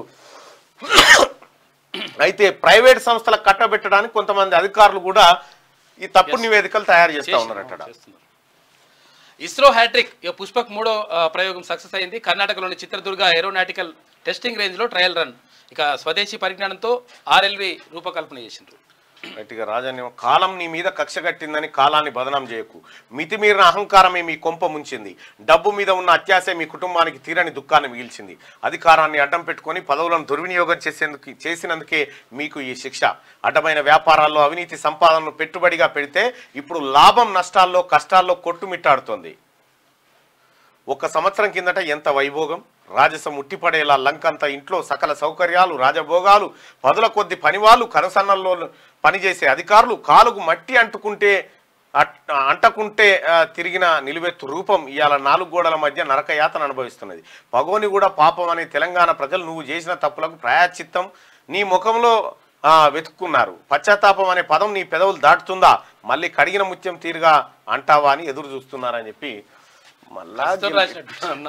S1: అయితే ప్రైవేట్ సంస్థలకు కట్టబెట్టడానికి కొంతమంది అధికారులు కూడా ఈ తప్పుడు నివేదికలు తయారు చేస్తా ఉన్నారట
S2: చేస్తున్నారు ఇస్రో హ్యాట్రిక్ ఇక పుష్పక్ మూడో ఆ, ప్రయోగం సక్సెస్ అయింది కర్ణాటకలోని చిత్రదుర్గ ఏరోనాటికల్ టెస్టింగ్ రేంజ్లో ట్రయల్ రన్ ఇక స్వదేశీ పరిజ్ఞానంతో ఆర్ఎల్వి రూపకల్పన చేసిండ్రు
S1: గట్టిగా రాజాన్ని కాలం నీ మీద కక్ష కట్టిందని కాలాన్ని బదనాం చేయకు మితిమీరిన అహంకారమే మీ కొంప ముంచింది డబ్బు మీద ఉన్న అత్యాశే మీ కుటుంబానికి తీరని దుఃఖాన్ని మిగిల్చింది అధికారాన్ని అడ్డం పెట్టుకొని పదవులను దుర్వినియోగం చేసేందుకు చేసినందుకే మీకు ఈ శిక్ష అడ్డమైన వ్యాపారాల్లో అవినీతి సంపాదనను పెట్టుబడిగా పెడితే ఇప్పుడు లాభం నష్టాల్లో కష్టాల్లో కొట్టుమిట్టాడుతోంది ఒక సంవత్సరం కిందట ఎంత వైభోగం రాజసం ఉట్టిపడేలా లంకంత ఇంట్లో సకల సౌకర్యాలు రాజభోగాలు పదుల కొద్ది పనివాళ్ళు కరసన్నల్లో పనిచేసే అధికారులు కాలుకు మట్టి అంటుకుంటే అట్- అంటకుంటే ఆ, తిరిగిన నిలువెత్తు రూపం ఇవాళ నాలుగు గోడల మధ్య నరకయాతన అనుభవిస్తున్నది పగోని కూడా పాపం అనే తెలంగాణ ప్రజలు నువ్వు చేసిన తప్పులకు ప్రాయశ్చిత్తం నీ ముఖంలో ఆ, వెతుక్కున్నారు పశ్చాత్తాపం అనే పదం నీ పెదవులు దాటుతుందా మళ్ళీ కడిగిన ముత్యం తీరుగా అంటావా అని ఎదురు చూస్తున్నారని చెప్పి మళ్ళా
S2: ప్రస్తుతం రాసినట్టు అన్న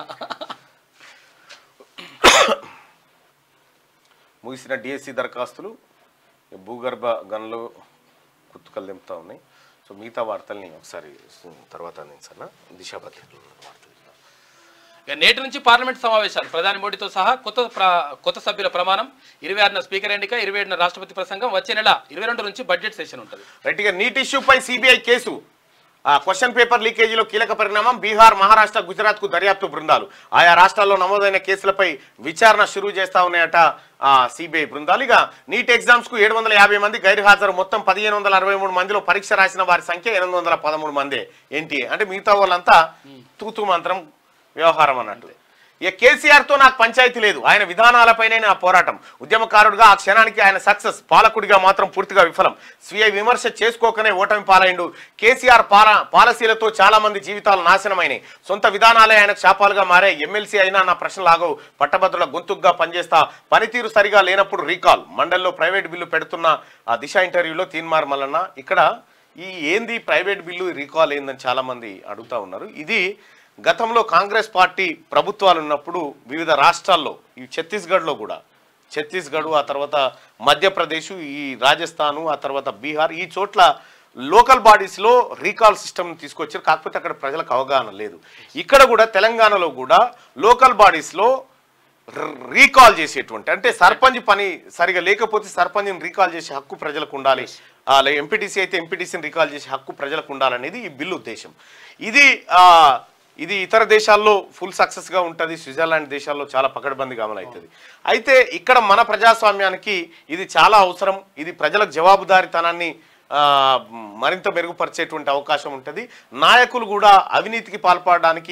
S1: ముగిసిన డిఎస్సి దరఖాస్తులు భూగర్భ గనులు కుత్తుకలు దింపుతా ఉన్నాయి సో మిగతా వార్తల్ని ఒకసారి తర్వాత అందించాను దిశా భద్రతలు వార్తలు
S2: ఇక నేటి నుంచి పార్లమెంట్ సమావేశాలు ప్రధాని మోడీతో సహా కొత్త ప్ర- కొత్త సభ్యుల ప్రమాణం ఇరవై ఆరున స్పీకర్ ఎన్నిక ఇరవై ఏడున రాష్ట్రపతి ప్రసంగం వచ్చే నెల ఇరవై రెండు నుంచి బడ్జెట్ సెషన్ ఉంటుంది
S1: రైట్గా నీట్ ఇష్యూపై సిబిఐ కేసు ఆ క్వశ్చన్ పేపర్ లీకేజీలో కీలక పరిణామం బీహార్ మహారాష్ట్ర గుజరాత్ కు దర్యాప్తు బృందాలు ఆయా రాష్ట్రాల్లో నమోదైన కేసులపై విచారణ షురూ చేస్తా ఉన్నాయట సిబిఐ బృందాలు ఇక నీట్ ఎగ్జామ్స్ కు ఏడు వందల యాభై మంది గైర్హాజరు మొత్తం పదిహేను వందల అరవై మూడు మందిలో పరీక్ష రాసిన వారి సంఖ్య ఎనిమిది వందల పదమూడు మందే ఏంటి అంటే మిగతా వాళ్ళంతా తూతూ మంత్రం వ్యవహారం అన్నట్టు ఇక కేసీఆర్ తో నాకు పంచాయతీ లేదు ఆయన విధానాలపైనే నా పోరాటం ఉద్యమకారుడిగా ఆ క్షణానికి ఆయన సక్సెస్ పాలకుడిగా మాత్రం పూర్తిగా విఫలం స్వీయ విమర్శ చేసుకోకనే ఓటమి పాలైండు కేసీఆర్ పాల పాలసీలతో చాలా మంది జీవితాలు నాశనమైనాయి సొంత విధానాలే ఆయనకు శాపాలుగా మారే ఎమ్మెల్సీ అయినా నా ప్రశ్నలాగవు పట్టభద్రుల గొంతుగ్గా పనిచేస్తా పనితీరు సరిగా లేనప్పుడు రీకాల్ మండలిలో ప్రైవేట్ బిల్లు పెడుతున్న ఆ దిశ ఇంటర్వ్యూలో తీన్మార్ మల్లన్న ఇక్కడ ఈ ఏంది ప్రైవేట్ బిల్లు రీకాల్ ఏందని చాలా మంది అడుగుతా ఉన్నారు ఇది గతంలో కాంగ్రెస్ పార్టీ ప్రభుత్వాలు ఉన్నప్పుడు వివిధ రాష్ట్రాల్లో ఈ ఛత్తీస్గఢ్లో కూడా ఛత్తీస్గఢ్ ఆ తర్వాత మధ్యప్రదేశ్ ఈ రాజస్థాను ఆ తర్వాత బీహార్ ఈ చోట్ల లోకల్ బాడీస్లో రీకాల్ సిస్టమ్ తీసుకొచ్చారు కాకపోతే అక్కడ ప్రజలకు అవగాహన లేదు ఇక్కడ కూడా తెలంగాణలో కూడా లోకల్ బాడీస్లో రీకాల్ చేసేటువంటి అంటే సర్పంచ్ పని సరిగా లేకపోతే సర్పంచ్ని రీకాల్ చేసే హక్కు ప్రజలకు ఉండాలి ఎంపీటీసీ అయితే ఎంపీటీసీని రీకాల్ చేసే హక్కు ప్రజలకు ఉండాలనేది ఈ బిల్లు ఉద్దేశం ఇది ఆ, ఇది ఇతర దేశాల్లో ఫుల్ సక్సెస్గా ఉంటుంది స్విట్జర్లాండ్ దేశాల్లో చాలా పకడ్బందీగా అమలవుతుంది అయితే ఇక్కడ మన ప్రజాస్వామ్యానికి ఇది చాలా అవసరం ఇది ప్రజలకు జవాబుదారీతనాన్ని ఆ, మరింత మెరుగుపరిచేటువంటి అవకాశం ఉంటుంది నాయకులు కూడా అవినీతికి పాల్పడడానికి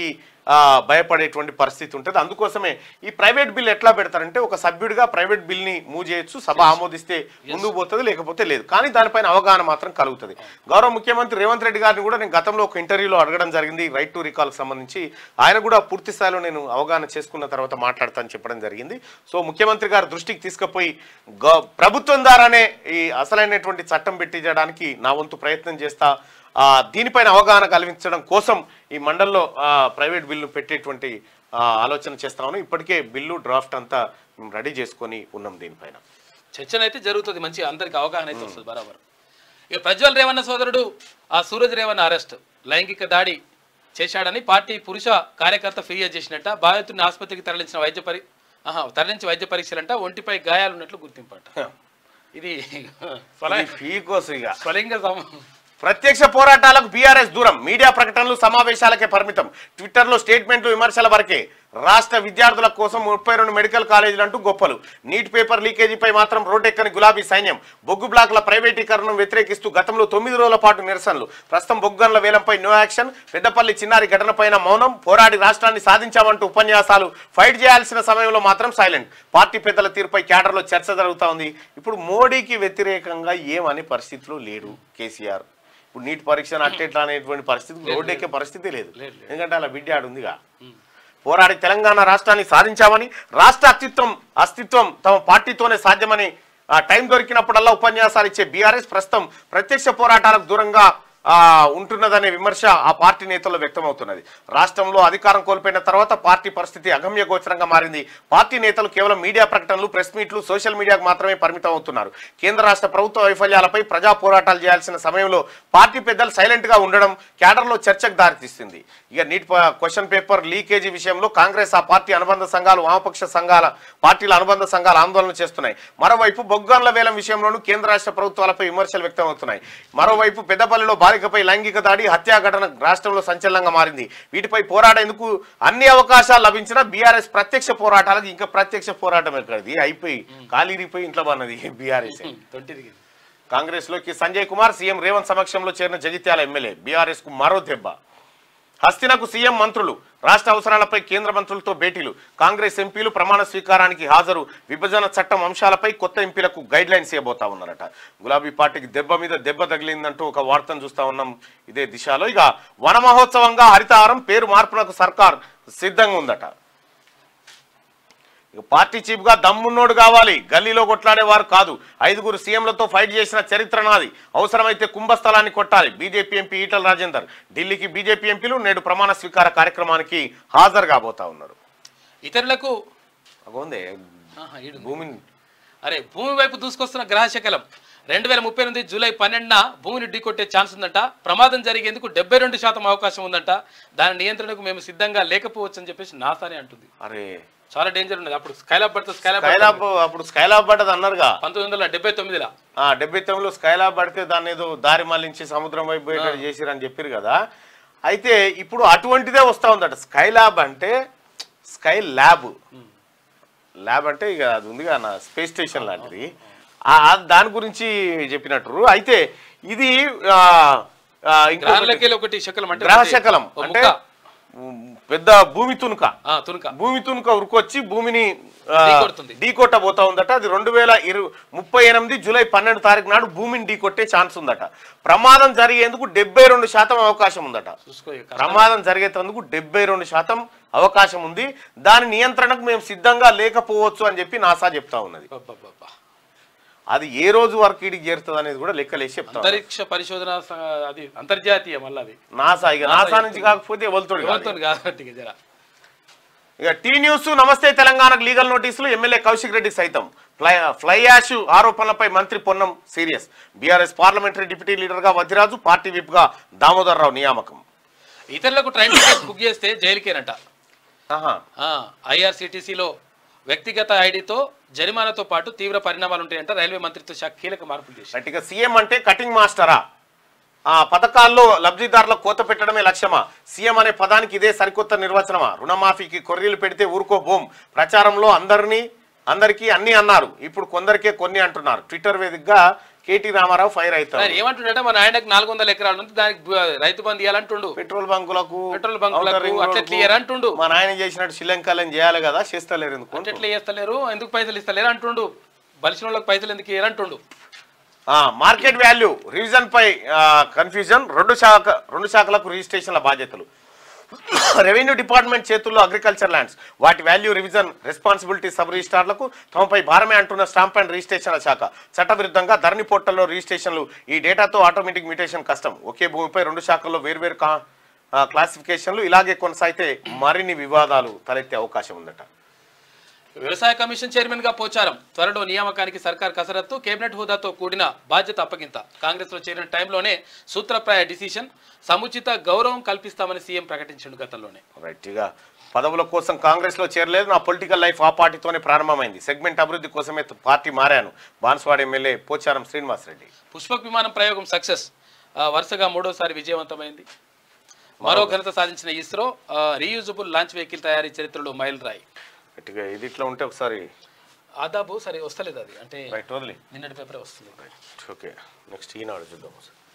S1: ఆ, భయపడేటువంటి పరిస్థితి ఉంటుంది అందుకోసమే ఈ ప్రైవేట్ బిల్ ఎట్లా పెడతారంటే ఒక సభ్యుడిగా ప్రైవేట్ బిల్ని మూవ్ చేయొచ్చు సభ ఆమోదిస్తే ముందుకు పోతుంది లేకపోతే లేదు కానీ దానిపైన అవగాహన మాత్రం కలుగుతుంది గౌరవ ముఖ్యమంత్రి రేవంత్ రెడ్డి గారిని కూడా నేను గతంలో ఒక ఇంటర్వ్యూలో అడగడం జరిగింది రైట్ టు రికాల్కి సంబంధించి ఆయన కూడా పూర్తి స్థాయిలో నేను అవగాహన చేసుకున్న తర్వాత మాట్లాడతానని చెప్పడం జరిగింది సో ముఖ్యమంత్రి గారి దృష్టికి తీసుకుపోయి గ- ప్రభుత్వం ద్వారానే ఈ అసలైనటువంటి చట్టం పెట్టించడానికి నా వంతు ప్రయత్నం చేస్తా ఆ, దీనిపైన అవగాహన కల్పించడం కోసం ఈ మండల్లో ఆ, ప్రైవేట్ బిల్లు పెట్టేటువంటి ఆ, ఆలోచన చేస్తామని ఇప్పటికే బిల్లు డ్రాఫ్ట్ అంతా మేము రెడీ చేసుకొని ఉన్నాం దీనిపైన
S2: చర్చన అయితే జరుగుతుంది మంచి అందరికి అవగాహన అయితే వస్తుంది బరాబర్ ఇక ప్రజ్వల్ రేవన్న సోదరుడు ఆ సూరజ్ రేవన్న అరెస్ట్ లైంగిక దాడి చేశాడని పార్టీ పురుష కార్యకర్త ఫిర్యాదు చేసినట్ట బాధితుడిని ఆసుపత్రికి తరలించిన వైద్య పరి ఆహా, తరలించి వైద్య పరీక్షలంట ఒంటిపై గాయాలున్నట్లు గుర్తింపట ఇది స్వల-
S1: ఇది ఫీ కోసం ఇక
S2: స్వలింగ సమ-
S1: ప్రత్యక్ష పోరాటాలకు బీఆర్ఎస్ దూరం మీడియా ప్రకటనలు సమావేశాలకే పరిమితం ట్విట్టర్లో స్టేట్మెంట్లు విమర్శల వరకే రాష్ట్ర విద్యార్థుల కోసం ముప్పై రెండు మెడికల్ కాలేజీలు అంటూ గొప్పలు నీట్ పేపర్ లీకేజీపై మాత్రం రోడ్డెక్కని గులాబీ సైన్యం బొగ్గు బ్లాకుల ప్రైవేటీకరణను వ్యతిరేకిస్తూ గతంలో తొమ్మిది రోజుల పాటు నిరసనలు ప్రస్తుతం బొగ్గన్ల వేలంపై నో యాక్షన్ పెద్దపల్లి చిన్నారి ఘటనపైన మౌనం పోరాడి రాష్ట్రాన్ని సాధించామంటూ ఉపన్యాసాలు ఫైట్ చేయాల్సిన సమయంలో మాత్రం సైలెంట్ పార్టీ పెద్దల తీరుపై క్యాడర్లో చర్చ జరుగుతా ఉంది ఇప్పుడు మోడీకి వ్యతిరేకంగా ఏమనే పరిస్థితిలో లేడు కేసీఆర్ ఇప్పుడు నీట్ పరీక్షను అట్టేట్లా అనేటువంటి పరిస్థితి రోడ్డు ఎక్కే పరిస్థితి లేదు
S2: లేదు, లేదు.
S1: ఎందుకంటే అలా బిడ్డ ఆడుందిగా పోరాడి తెలంగాణ రాష్ట్రాన్ని సాధించామని రాష్ట్ర అస్తిత్వం అస్తిత్వం తమ పార్టీతోనే సాధ్యమని ఆ టైం దొరికినప్పుడల్లా ఉపన్యాసాలు ఇచ్చే బీఆర్ఎస్ ప్రస్తుతం ప్రత్యక్ష పోరాటాలకు దూరంగా ఆ, ఉంటున్నదనే విమర్శ ఆ పార్టీ నేతల్లో వ్యక్తమవుతున్నది రాష్ట్రంలో అధికారం కోల్పోయిన తర్వాత పార్టీ పరిస్థితి అగమ్య గోచరంగా మారింది పార్టీ నేతలు కేవలం మీడియా ప్రకటనలు ప్రెస్ మీట్లు సోషల్ మీడియాకు మాత్రమే పరిమితం అవుతున్నారు కేంద్ర రాష్ట్ర ప్రభుత్వ వైఫల్యాలపై ప్రజా పోరాటాలు చేయాల్సిన సమయంలో పార్టీ పెద్దలు సైలెంట్ గా ఉండడం క్యాడర్లో చర్చకు దారితీస్తుంది ఇక నీట్ ప- క్వశ్చన్ పేపర్ లీకేజీ విషయంలో కాంగ్రెస్ ఆ పార్టీ అనుబంధ సంఘాలు వామపక్ష సంఘాల పార్టీల అనుబంధ సంఘాలు ఆందోళన చేస్తున్నాయి మరోవైపు బొగ్గాన్ల వేలం విషయంలోనూ కేంద్ర రాష్ట్ర ప్రభుత్వాలపై విమర్శలు వ్యక్తమవుతున్నాయి మరోవైపు పెద్దపల్లిలో బాలికపై లైంగిక దాడి హత్యా ఘటన రాష్ట్రంలో సంచలనంగా మారింది వీటిపై పోరాడేందుకు అన్ని అవకాశాలు లభించినా బీఆర్ఎస్ ప్రత్యక్ష పోరాటాలకు ఇంకా ప్రత్యక్ష పోరాటం ఎక్కడిది అయిపోయి కాలిరిపోయి ఇంట్లో పన్నది బీఆర్ఎస్
S2: తొంటి దిగింది.
S1: కాంగ్రెస్ లోకి సంజయ్ కుమార్ సీఎం రేవంత్ సమక్షంలో చేరిన జగిత్యాల ఎమ్మెల్యే బీఆర్ఎస్ కు మరో దెబ్బ హస్తినకు సీఎం మంత్రులు రాష్ట్ర అవసరాలపై కేంద్ర మంత్రులతో భేటీలు కాంగ్రెస్ ఎంపీలు ప్రమాణ స్వీకారానికి హాజరు విభజన చట్టం అంశాలపై కొత్త ఎంపీలకు గైడ్ లైన్స్ ఇవ్వబోతా ఉన్నారట గులాబీ పార్టీకి దెబ్బ మీద దెబ్బ తగిలిందంటూ ఒక వార్తను చూస్తా ఉన్నాం ఇదే దిశలో ఇక వన మహోత్సవంగా హరితహారం పేరు మార్పునకు సర్కార్ సిద్ధంగా ఉందట ఇక పార్టీ చీఫ్ గా దమ్మున్నోడు కావాలి గల్లీలో కొట్లాడేవారు కాదు ఐదుగురు సీఎంలతో ఫైట్ చేసిన చరిత్ర నాది అవసరమైతే కుంభస్థలాన్ని కొట్టాలి బీజేపీ ఎంపీ ఈటల రాజేందర్ ఢిల్లీకి బీజేపీ ఎంపీలు నేడు ప్రమాణ స్వీకార కార్యక్రమానికి హాజరు కాబోతా ఉన్నారు
S2: ఇతరులకు
S1: అగోందే
S2: ఆహా, ఈడు.
S1: భూమిని
S2: అరే భూమి వైపు దూసుకొస్తున్న గ్రహశకలం రెండు వేల ముప్పై ఎనిమిది జూలై పన్నెండున భూమిని ఢీకొట్టే ఛాన్స్ ఉందంట ప్రమాదం జరిగేందుకు డెబ్బై రెండు శాతం అవకాశం ఉందంట దాని నియంత్రణకు మేము సిద్ధంగా లేకపోవచ్చు అని చెప్పేసి నాసానే అంటుంది
S1: అరే
S2: చాలా డేంజర్ ఉన్నది అప్పుడు స్కైలాబ్ పడితే స్కైలాబ్
S1: స్కైలాబ్ అప్పుడు స్కైలాబ్ పడ్డది అన్నారుగా
S2: పంతొమ్మిది వందల డెబ్బై తొమ్మిదిలో
S1: ఆ డెబ్బై తొమ్మిదిలో స్కైలాబ్ పడితే దాన్ని ఏదో దారి మళ్లించి సముద్రం వైపు పోయేటట్టు చేసిరని చెప్పారు కదా అయితే ఇప్పుడు అటువంటిదే వస్తా ఉందట స్కైలాబ్ అంటే స్కై ల్యాబ్ ల్యాబ్ అంటే ఇక అది ఉందిగా నా స్పేస్ స్టేషన్ లాంటిది ఆ ఆ దాని గురించి చెప్పినట్టు అయితే ఇది ఆ, ఆ, ఇంకొకటి
S2: గ్రహాలకి వెళ్ళి ఒకటి శకలం అంటే
S1: గ్రహ శకలం
S2: ఒక
S1: అంటే
S2: ముక్క.
S1: ఉమ్, పెద్ద భూమి తునుక
S2: ఆ, తునుక
S1: భూమి తునుక ఉరుకొచ్చి భూమిని
S2: ఢీకొడుతుంది.
S1: ఢీకొట్టబోతా ఉందట అది రెండు వేల ఇరు ముప్పై ఎనిమిది జూలై పన్నెండు తారీఖు నాడు భూమిని ఢీకొట్టే ఛాన్స్ ఉందట ప్రమాదం జరిగేందుకు డెబ్బై రెండు శాతం అవకాశం ఉందట
S2: చూసుకో ఇక.
S1: ప్రమాదం జరిగేందుకు డెబ్బై రెండు శాతం అవకాశం ఉంది దాని నియంత్రణకు మేము సిద్ధంగా లేకపోవచ్చు అని చెప్పి నాసా చెప్తా ఉన్నది
S2: అబ్బబ్బబ్బా.
S1: అది ఏ రోజు వరకు ఇడికి చేరుతుంది అనేది కూడా లెక్కలేసి చెప్తా ఉన్నది.
S2: అంతరిక్ష పరిశోధన స- అది అంతర్జాతీయ మళ్ళీ అది
S1: నాసా ఇక నాసా నుంచి కాకపోతే ఎవరితోడు కాదు.
S2: ఎవరితో కాబట్టి ఇక జర
S1: ఇక టీ న్యూస్ నమస్తే తెలంగాణకు లీగల్ నోటీసులు ఎమ్మెల్యే కౌశిక్ రెడ్డి సైతం ఫ్లై ఫ్లై యాష్ ఆరోపణలపై మంత్రి Ponnam serious BRS parliamentary deputy లీడర్గా వజ్రాజు పార్టీ విప్గా దామోదర్ రావు నియామకం
S2: ఇతరులకు ట్రైన్ టికెట్ బుక్ చేస్తే జైలుకేనంట
S1: ఆహా.
S2: ఐఆర్సిటీసీలో వ్యక్తిగత ఐడితో జరిమానాతో పాటు తీవ్ర పరిణామాలు ఉంటాయంట రైల్వే మంత్రిత్వ శాఖ కీలక మార్పులు చేశారు
S1: రైట్ ఇక సీఎం అంటే కటింగ్ మాస్టరా ఆ పథకాల్లో లబ్ధిదారులకు కోత పెట్టడమే లక్ష్యమా సీఎం అనే పదానికి ఇదే సరికొత్త నిర్వచనమా రుణమాఫీకి కొర్రీలు పెడితే ఊరుకో బోమ్ ప్రచారంలో అందరినీ అందరికీ అన్ని అన్నారు ఇప్పుడు కొందరికే కొన్ని అంటున్నారు ట్విట్టర్ వేదికగా కేటీ రామారావు ఫైర్ అవుతారు
S2: ఆయన ఏమంటుండే మన ఆయనకు నాలుగు వందల ఎకరాలు ఉంది దానికి బ- రైతు బంధు ఇవ్వాలంటుండు
S1: పెట్రోల్ బంకులకు
S2: పెట్రోల్ బంకులకు
S1: outer ring
S2: అట్లా
S1: roadకు
S2: ఎట్లా ఇయ్యరు అంటుండు.
S1: మా నాయన చేసినట్టు శ్రీలంకలని చేయాలి కదా చేస్తలేరు ఎందుకు
S2: అంటే ఎట్లా చేస్తలేరు ఎందుకు పైసలు ఇస్తలేరు అంటుండు బలిసిన వాళ్ళకి పైసలు ఎందుకు ఇయ్యరు అంటుండు
S1: ఆ, మార్కెట్ వాల్యూ రివిజన్ పై ఆ, కన్ఫ్యూజన్ రెండు శాఖ రెండు శాఖలకు రిజిస్ట్రేషన్ల బాధ్యతలు రెవెన్యూ డిపార్ట్మెంట్ చేతుల్లో అగ్రికల్చర్ ల్యాండ్స్ వాటి వాల్యూ రివిజన్ రెస్పాన్సిబిలిటీ సబ్ రిజిస్ట్రార్లకు తమపై భారమే అంటున్న స్టాంప్ అండ్ రిజిస్ట్రేషన్ల శాఖ చట్టవిరుద్ధంగా ధరణి పోర్టల్లో రిజిస్ట్రేషన్లు ఈ డేటాతో ఆటోమేటిక్ మ్యూటేషన్ కష్టం ఒకే భూమిపై రెండు శాఖల్లో వేర్వేరు కా ఆ, క్లాసిఫికేషన్లు ఇలాగే కొనసాగితే మరిన్ని వివాదాలు తలెత్తే అవకాశం ఉందట
S2: వ్యవసాయ కమిషన్ చైర్మన్ గా పోచారం త్వరలో నియామకానికి సర్కార్ కసరత్తు కేబినెట్ హోదాతో కూడిన బాధ్యత అప్పగింత కాంగ్రెస్ లో చేరిన టైంలోనే సూత్రప్రాయ డిసిషన్ సముచిత గౌరవం కల్పిస్తామని సీఎం ప్రకటించాడు గతంలోనే
S1: రైట్ ఇక పదవుల కోసం కాంగ్రెస్ లో చేరలేదు నా పొలిటికల్ లైఫ్ ఆ పార్టీతోనే ప్రారంభమైంది సెగ్మెంట్ అభివృద్ధి కోసమే పార్టీ మారాను బాన్స్వాడ ఎమ్మెల్యే పోచారం శ్రీనివాస్ రెడ్డి
S2: పుష్పక్ విమానం ప్రయోగం సక్సెస్ వరుసగా మూడోసారి విజయవంతమైంది మరో ఘనత సాధించిన ఇస్రో రీయూజబుల్ లాంచ్ వెహికల్ తయారీ చరిత్రలో మైల్ రాయి
S1: గట్టిగా ఇది ఇట్లా ఉంటే ఒకసారి
S2: ఆదాబు సరే వస్తలేదు అది అంటే
S1: రైట్ వదిలి
S2: నిన్నటి పేపరే వస్తుంది
S1: ఓకే నెక్స్ట్ ఈనాడు చూద్దాం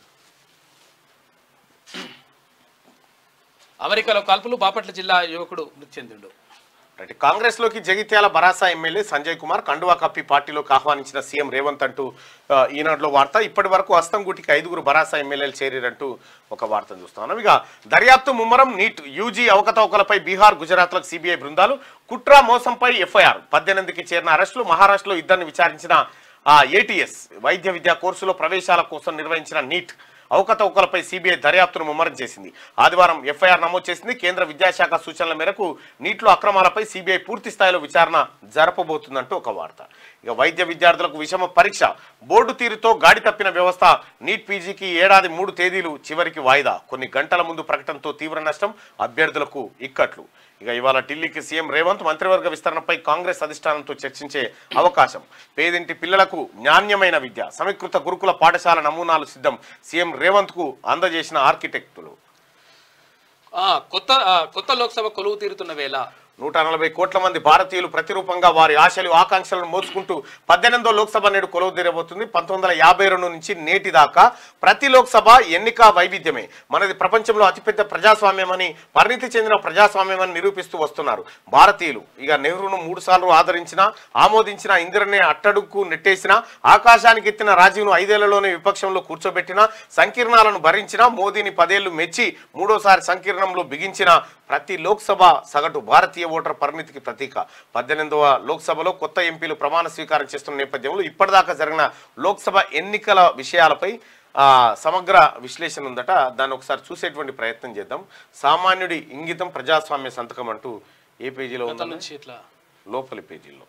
S2: అమెరికాలో కాల్పులు బాపట్ల జిల్లా యువకుడు మృతి చెందిండు
S1: రైట్ కాంగ్రెస్ లోకి జగిత్యాల బరాసా ఎమ్మెల్యే సంజయ్ కుమార్ కండువా కప్పి పార్టీలోకి ఆహ్వానించిన సీఎం రేవంత్ అంటూ ఆ, ఈనాడులో వార్త ఇప్పటి వరకు అస్తంగుటికి ఐదుగురు బరాసా ఎమ్మెల్యేలు చేరిరంటూ ఒక వార్తను చూస్తున్నాం ఇక దర్యాప్తు ముమ్మరం నీట్ యూజీ అవకతవకలపై బీహార్ గుజరాత్లకు సిబిఐ బృందాలు కుట్ర మోసంపై ఎఫ్ఐఆర్ పద్దెనిమిదికి చేరిన అరెస్టులు మహారాష్ట్రలో ఇద్దరిని విచారించిన ఏటీఎస్ వైద్య విద్యా కోర్సులో ప్రవేశాల కోసం నిర్వహించిన నీట్ అవకతవకలపై సిబిఐ దర్యాప్తును ముమ్మరం చేసింది ఆదివారం ఎఫ్ఐఆర్ నమోదు చేసింది కేంద్ర విద్యాశాఖ సూచనల మేరకు నీటిలో అక్రమాలపై సిబిఐ పూర్తి స్థాయిలో విచారణ జరపబోతుందంటూ ఒక వార్త ఇక వైద్య విద్యార్థులకు విషమ పరీక్ష బోర్డు తీరుతో గాడి తప్పిన వ్యవస్థ నీట్ పీజీకి ఏడాది మూడు తేదీలు చివరికి వాయిదా కొన్ని గంటల ముందు ప్రకటనతో తీవ్ర నష్టం అభ్యర్థులకు ఇక్కట్లు ఇక ఇవాళ ఢిల్లీకి సీఎం రేవంత్ మంత్రివర్గ విస్తరణపై కాంగ్రెస్ అధిష్టానంతో చర్చించే అవకాశం పేదింటి పిల్లలకు నాణ్యమైన విద్య సమీకృత గురుకుల పాఠశాల నమూనాలు సిద్ధం సీఎం రేవంత్ కు అందజేసిన ఆర్కిటెక్టులు
S2: ఆ, కొత్త ఆ, కొత్త లోక్సభ కొలువు తీరుతున్న వేళ
S1: నూట నలభై కోట్ల మంది భారతీయులు ప్రతిరూపంగా వారి ఆశలు ఆకాంక్షలను మోసుకుంటూ పద్దెనిమిదో లోక్సభ నేడు కొలువు తీరబోతుంది పంతొమ్మిది వందల యాభై రెండు నుంచి నేటి దాకా ప్రతి లోక్సభ ఎన్నిక వైవిధ్యమే మనది ప్రపంచంలో అతిపెద్ద ప్రజాస్వామ్యమని పరిణితి చెందిన ప్రజాస్వామ్యమని నిరూపిస్తూ వస్తున్నారు భారతీయులు ఇక నెహ్రూను మూడు సార్లు ఆదరించిన ఆమోదించిన ఇందిరనే అట్టడుకు నెట్టేసిన ఆకాశానికి ఎత్తిన రాజీవ్ను ఐదేళ్లలోనే విపక్షంలో కూర్చోబెట్టిన సంకీర్ణాలను భరించిన మోదీని పదేళ్లు మెచ్చి మూడోసారి సంకీర్ణంలో బిగించిన ప్రతి లోక్సభ సగటు భారతీయ ఓటర్ పరిమితికి ప్రతీక పద్దెనిమిదవ లోక్సభలో కొత్త ఎంపీలు ప్రమాణ స్వీకారం చేస్తున్న నేపథ్యంలో ఇప్పటిదాకా జరిగిన లోక్సభ ఎన్నికల విషయాలపై ఆ, సమగ్ర విశ్లేషణ ఉందట దాన్ని ఒకసారి చూసేటువంటి ప్రయత్నం చేద్దాం సామాన్యుడి ఇంగితం ప్రజాస్వామ్య సంతకం అంటూ ఏ పేజీలో
S2: గతం
S1: ఉందో
S2: నుంచి ఇట్లా
S1: లోపలి పేజీలో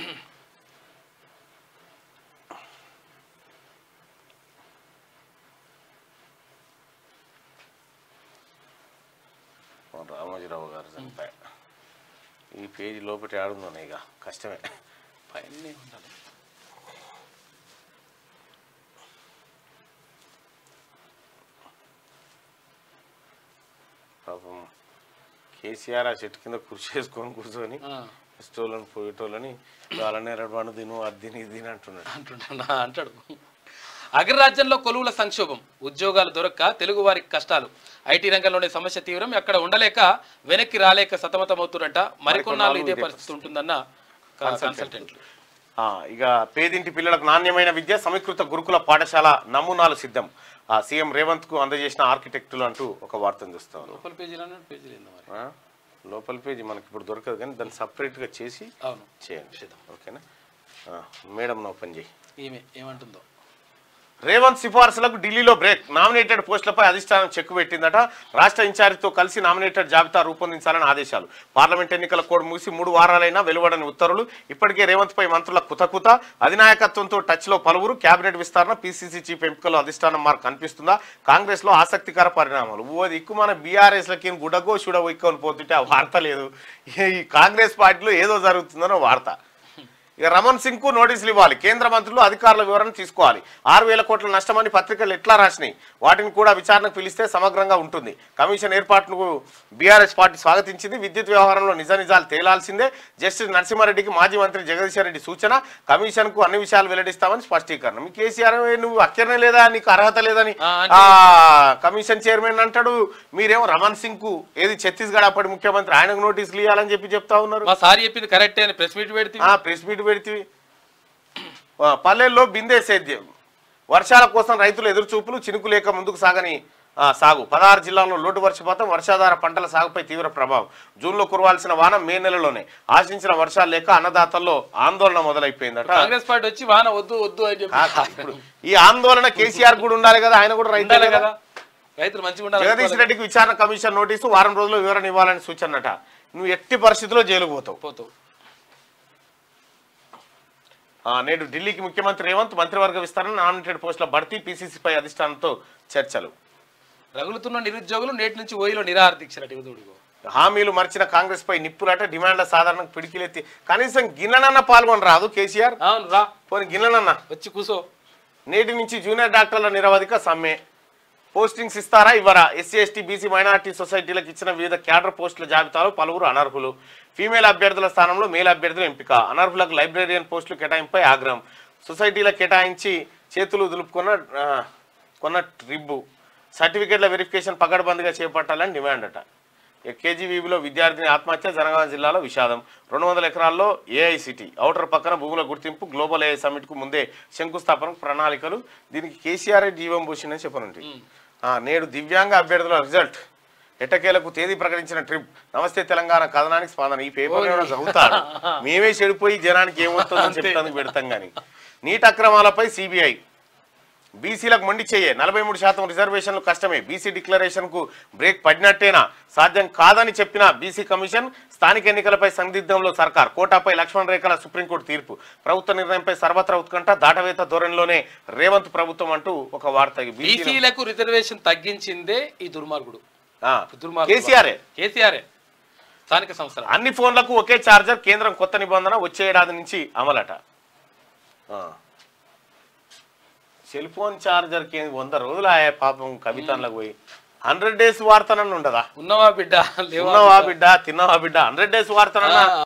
S1: రామోజీరావు గారు చనిపోయా ఈ పేజీ లోపలి ఆడుందో ఇక కష్టమే
S2: పైన ఉండాలి
S1: పాపం కేసీఆర్ ఆ చెట్టు కింద కుర్చీ వేసుకొని కూర్చొని
S2: ఆ,
S1: ఇష్టోళ్ళని పోయేటోళ్ళని వాళ్ళని ఎరడవాడు తిను అది తిని ఇది తిని అంటున్నాడు
S2: అంటున్నా అంటాడు అగ్రరాజ్యంలో కొలువుల సంక్షోభం ఉద్యోగాలు దొరక్క తెలుగు వారికి కష్టాలు ఐటీ రంగంలోనే సమస్య తీవ్రం అక్కడ ఉండలేక వెనక్కి రాలేక సతమతమవుతురంట మరికొన్నాళ్ళు ఇదే పరిస్థితి ఉంటుందన్న కన్సల్టెంట్లు
S1: ఆ, ఇక పేదింటి పిల్లలకు నాణ్యమైన విద్య సమీకృత గురుకుల పాఠశాల నమూనాలు సిద్ధం ఆ, సీఎం రేవంత్ కు అందజేసిన ఆర్కిటెక్టులు అంటూ ఒక వార్తను చూస్తాం
S2: లోపల పేజీలు అన్నాడు పేజీలు ఏందో మరి
S1: ఆ, లోపల పేజీ మనకి ఇప్పుడు దొరకదు కానీ దాన్ని సపరేట్గా చేసి
S2: అవును
S1: చేయండి ఓకేనా ఆ, మేడం ఓపెన్ చేయి
S2: ఈమె ఏమంటుందో
S1: రేవంత్ సిఫార్సులకు ఢిల్లీలో బ్రేక్ నామినేటెడ్ పోస్టులపై అధిష్టానం చెక్కు పెట్టిందట రాష్ట్ర ఇన్ఛార్జితో కలిసి నామినేటెడ్ జాబితా రూపొందించాలని ఆదేశాలు పార్లమెంట్ ఎన్నికల కోడ్ ముగిసి మూడు వారాలైనా వెలువడని ఉత్తర్వులు ఇప్పటికే రేవంత్ పై మంత్రుల కుతకుత అధినాయకత్వంతో టచ్ లో పలువురు కేబినెట్ విస్తరణ పీసీసీ చీఫ్ ఎంపికలో అధిష్టానం మార్క్ కనిపిస్తుందా కాంగ్రెస్ లో ఆసక్తికర పరిణామాలు ఓ దిక్కు మన బీఆర్ఎస్ లకి గుడగో చూడగొక్కొని పోతుంటే ఆ వార్త లేదు ఈ కాంగ్రెస్ పార్టీలో ఏదో జరుగుతుందనో వార్త ఇక రమణ్ సింగ్ కు నోటీసులు ఇవ్వాలి కేంద్ర మంత్రులు అధికారుల వివరణ తీసుకోవాలి ఆరు వేల కోట్ల నష్టమని పత్రికలు ఎట్లా రాసినాయి వాటిని కూడా విచారణకు పిలిస్తే సమగ్రంగా ఉంటుంది కమిషన్ ఏర్పాటును బీఆర్ఎస్ పార్టీ స్వాగతించింది విద్యుత్ వ్యవహారంలో నిజ నిజాలు తేలాల్సిందే జస్టిస్ నరసింహారెడ్డికి మాజీ మంత్రి జగదీశ్వర్ రెడ్డి సూచన కమిషన్ కు అన్ని విషయాలు వెల్లడిస్తామని స్పష్టీకరణ మీ కేసీఆర్ నువ్వు అక్కరనే లేదా నీకు అర్హత లేదని
S2: ఆ, అంటే-
S1: ఆ కమిషన్ చైర్మన్ అంటాడు మీరేమో రమణ్ సింగ్ కు ఏది ఛత్తీస్గఢ్ అప్పటి ముఖ్యమంత్రి ఆయనకు నోటీసులు ఇవ్వాలని చెప్పి చెప్తా ఉన్నారు
S2: మా సార్ చెప్పింది కరెక్టే అని ప్రెస్ మీట్ పెడితే
S1: ఆ ప్రెస్ మీట్ పెడితే ఆ, పల్లెల్లో బిందే సేద్యం వర్షాల కోసం రైతులు ఎదురుచూపులు చినుకు లేక ముందుకు సాగని ఆ, సాగు పదహారు జిల్లాల్లో లోటు వర్షపాతం వర్షాధార పంటల సాగుపై తీవ్ర ప్రభావం జూన్లో కురవాల్సిన వాన మే నెలలోనే ఆశించిన వర్షాలు లేక అన్నదాతల్లో ఆందోళన మొదలైపోయిందట
S2: కాంగ్రెస్ పార్టీ వచ్చి వాన వద్దు వద్దు అని చెప్పి
S1: కాక ఇప్పుడు ఈ ఆందోళన కేసీఆర్ కూడా ఉండాలి కదా ఆయన కూడా రైతులే
S2: ఉండాలి
S1: కదా
S2: కదా రైతులు మంచిగా ఉండాలి
S1: జగదీష్ రెడ్డికి విచారణ కమిషన్ నోటీసు వారం రోజుల్లో వివరణ ఇవ్వాలని సూచనట నువ్వు ఎట్టి పరిస్థితిలో జైలుకు పోతావు
S2: పోతావు
S1: ఆ, నేడు ఢిల్లీకి ముఖ్యమంత్రి రేవంత్ మంత్రివర్గ విస్తరణ నామినేటెడ్ పోస్టుల భర్తీ పీసీసీపై అధిష్టానంతో చర్చలు
S2: రగులుతున్న నిరుద్యోగులు నేటి నుంచి ఓయిలో నిరాహార దీక్షలు ఇవ్వదుడుగో
S1: హామీలు మర్చిన కాంగ్రెస్ పై నిప్పులాట డిమాండ్ల సాధారణ పిడికిలెత్తి కనీసం గిన్నెనన్న పాల్గొని రాదు కేసీఆర్
S2: అవును రా
S1: పోనీ గిన్నెనన్న
S2: వచ్చి కూసో
S1: నేటి నుంచి జూనియర్ డాక్టర్ల నిరవధిక సమ్మె పోస్టింగ్స్ ఇస్తారా ఇవ్వరా ఎస్సీ ఎస్టీ బీసీ మైనార్టీ సొసైటీలకు ఇచ్చిన వివిధ క్యాడర్ పోస్టుల జాబితాలో పలువురు అనర్హులు ఫీమేల్ అభ్యర్థుల స్థానంలో మేల్ అభ్యర్థుల ఎంపిక అనర్హులకు లైబ్రేరియన్ పోస్టులు కేటాయింపై ఆగ్రహం సొసైటీల కేటాయించి చేతులు దులుపుకున్న ఆ, కొన్న ట్రిబ్బు సర్టిఫికేట్ల వెరిఫికేషన్ పకడ్బందీగా చేపట్టాలని డిమాండ్ అట ఇక కేజీవీబీలో విద్యార్థిని ఆత్మహత్య జనగామ జిల్లాలో విషాదం రెండు వందల ఎకరాల్లో ఏఐసిటీ ఔటర్ పక్కన భూముల గుర్తింపు గ్లోబల్ ఏఐ సమ్మిట్కు ముందే శంకుస్థాపనకు ప్రణాళికలు దీనికి కేసీఆర్ జీవం పోసిందని చెప్పనుంది ఆ, నేడు దివ్యాంగ అభ్యర్థుల రిజల్ట్ ఎట్టకేలకు తేదీ ప్రకటించిన ట్రిప్ నమస్తే తెలంగాణ కథనానికి స్పందన ఈ పేపర్ ఏమైనా చదువుతాడు మేమే చెడిపోయి జనానికి ఏమవుతుందని చెప్తానికి పెడతాం కానీ నీట్ అక్రమాలపై సిబిఐ బీసీలకు మొండి చెయ్యే నలభై మూడు శాతం రిజర్వేషన్లు కష్టమే బీసీ డిక్లరేషన్ కు బ్రేక్ పడినట్టేనా సాధ్యం కాదని చెప్పిన బీసీ కమిషన్ స్థానిక ఎన్నికలపై సందిగ్ధంలో సర్కార్ కోటాపై లక్ష్మణ్ రేఖల సుప్రీంకోర్టు తీర్పు ప్రభుత్వ నిర్ణయంపై సర్వత్రా ఉత్కంఠ దాటవేత ధోరణిలోనే రేవంత్ ప్రభుత్వం అంటూ ఒక వార్త బీసీ
S2: బీసీలకు రిజర్వేషన్ తగ్గించిందే ఈ దుర్మార్గుడు దుర్మార్గుడు
S1: కేసీఆర్
S2: కేసీఆర్ స్థానిక సంస్థలు
S1: అన్ని ఫోన్లకు ఒకే ఛార్జర్ కేంద్రం కొత్త నిబంధన వచ్చే ఏడాది నుంచి అమలట ఆ. సెల్ ఫోన్ ఛార్జర్ కి వంద రోజులు ఆయా పాపం కవితలకు పోయి హండ్రెడ్ డేస్ వార్తనన్ను ఉండదా
S2: ఉన్నవా బిడ్డ లేవా
S1: ఉన్నవా బిడ్డ తిన్నవా బిడ్డ హండ్రెడ్ డేస్ వార్తనన్నా
S2: ఆ,